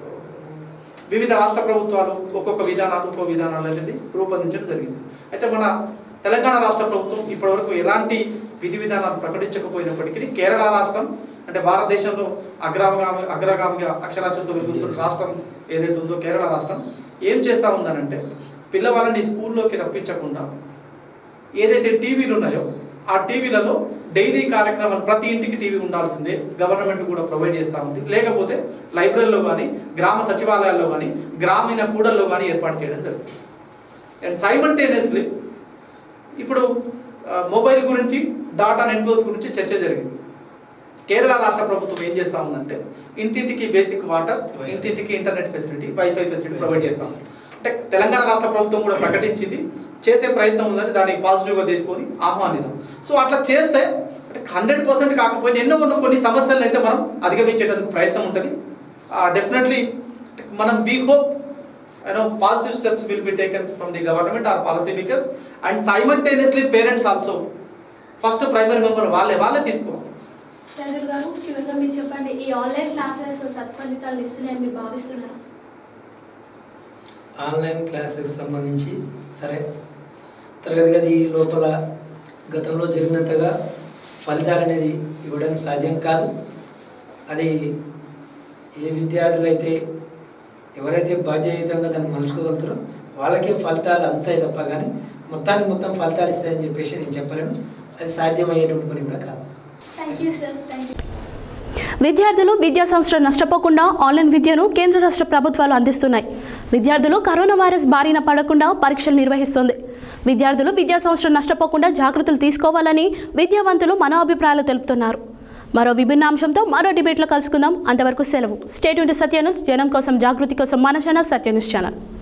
వివిధ రాష్ట్ర ప్రభుత్వాలు ఒక్కొక్క విధానాలు ఒక్కొక్క విధానాలు అనేది రూపొందించడం జరిగింది అయితే మన తెలంగాణ రాష్ట్ర ప్రభుత్వం ఇప్పటివరకు ఎలాంటి విధి విధానాలు ప్రకటించకపోయినప్పటికీ కేరళ రాష్ట్రం అంటే భారతదేశంలో అగ్రగామి అగ్రగామిగా అక్షరాస్యతతో వెలుగుతున్న రాష్ట్రం ఏదైతే ఉందో కేరళ రాష్ట్రం ఏం చేస్తా ఉందనంటే పిల్లవాళ్ళని స్కూల్లోకి రప్పించకుండా ఏదైతే టీవీలు ఉన్నాయో ఆ టీవీలలో డైలీ కార్యక్రమాలు ప్రతి ఇంటికి టీవీ ఉండాల్సిందే గవర్నమెంట్ కూడా ప్రొవైడ్ చేస్తూ ఉంది లేకపోతే లైబ్రరీలో కానీ గ్రామ సచివాలయాల్లో కానీ గ్రామీణ కూడల్లో కానీ ఏర్పాటు చేయడం జరుగుతుంది అండ్ సైమల్టేనియస్లీ ఇప్పుడు ఆ, మొబైల్ గురించి డాటా నెట్వర్క్స్ గురించి చర్చ జరిగింది కేరళ రాష్ట్ర ప్రభుత్వం ఏం చేస్తా ఉందంటే ఇంటింటికి బేసిక్ వాటర్ ఇంటింటికి internet facility wifi facility provide చేస్తాం అంటే తెలంగాణ రాష్ట్ర ప్రభుత్వం కూడా ప్రకటించింది చేసే ప్రయత్నం ఉందని దాన్ని పాజిటివ్గా తీసుకొని ఆహ్వానిద్దాం సో అట్లా చేస్తే అంటే హండ్రెడ్ పర్సెంట్ కాకపోయినా ఎన్నో ఉన్న కొన్ని సమస్యలను అయితే మనం అధిగమించేటందుకు ప్రయత్నం ఉంటుంది డెఫినెట్లీ మనం we hope you know positive steps will be taken from the government or policy makers and simultaneously parents also first primary member వాళ్ళే వాళ్ళే తీసుకోవాలి సైదుల్ గారు చివరిగా మీరు చెప్పండి ఈ ఆన్లైన్ క్లాసెస్ సత్ఫలితాలు ఇస్తున్నాయని మీరు భావిస్తున్నారా ఆన్లైన్ క్లాసెస్ సంబంధించి సరే తరగతి గది లోపల గతంలో జరిగినంతగా ఫలితాలు అనేది ఇవ్వడం సాధ్యం కాదు అది ఏ విద్యార్థులు అయితే ఎవరైతే బాధ్యయుతంగా దాన్ని మలుచుకోగలుగుతారో వాళ్ళకే ఫలితాలు అంతాయి తప్ప కానీ మొత్తానికి మొత్తం ఫలితాలు ఇస్తాయని చెప్పేసి నేను చెప్పలేను అది సాధ్యమయ్యేటువంటి పని కూడా కాదు thank you sir thank you విద్యార్థులు విద్యా సంస్థలు నష్టపోకుండా ఆన్లైన్ విద్యను కేంద్ర రాష్ట్ర ప్రభుత్వాలు అందిస్తున్నాయి విద్యార్థులు కరోనా వైరస్ బారిన పడకుండా పరీక్షలు నిర్వహిస్తుంది విద్యార్థులు విద్యా సంస్థలు నష్టపోకుండా జాగ్రత్తలు తీసుకోవాలని విద్యావంతులు మన అభిప్రాయాలు తెలుపుతున్నారు మరో విభిన్న అంశంతో మరో డిబేట్లో కలుసుకుందాం అంతవరకు సెలవు స్టేట్ ఉంటే సత్య న్యూస్ జనం కోసం జాగృతి కోసం మన ఛానల్ సత్య న్యూస్ ఛానల్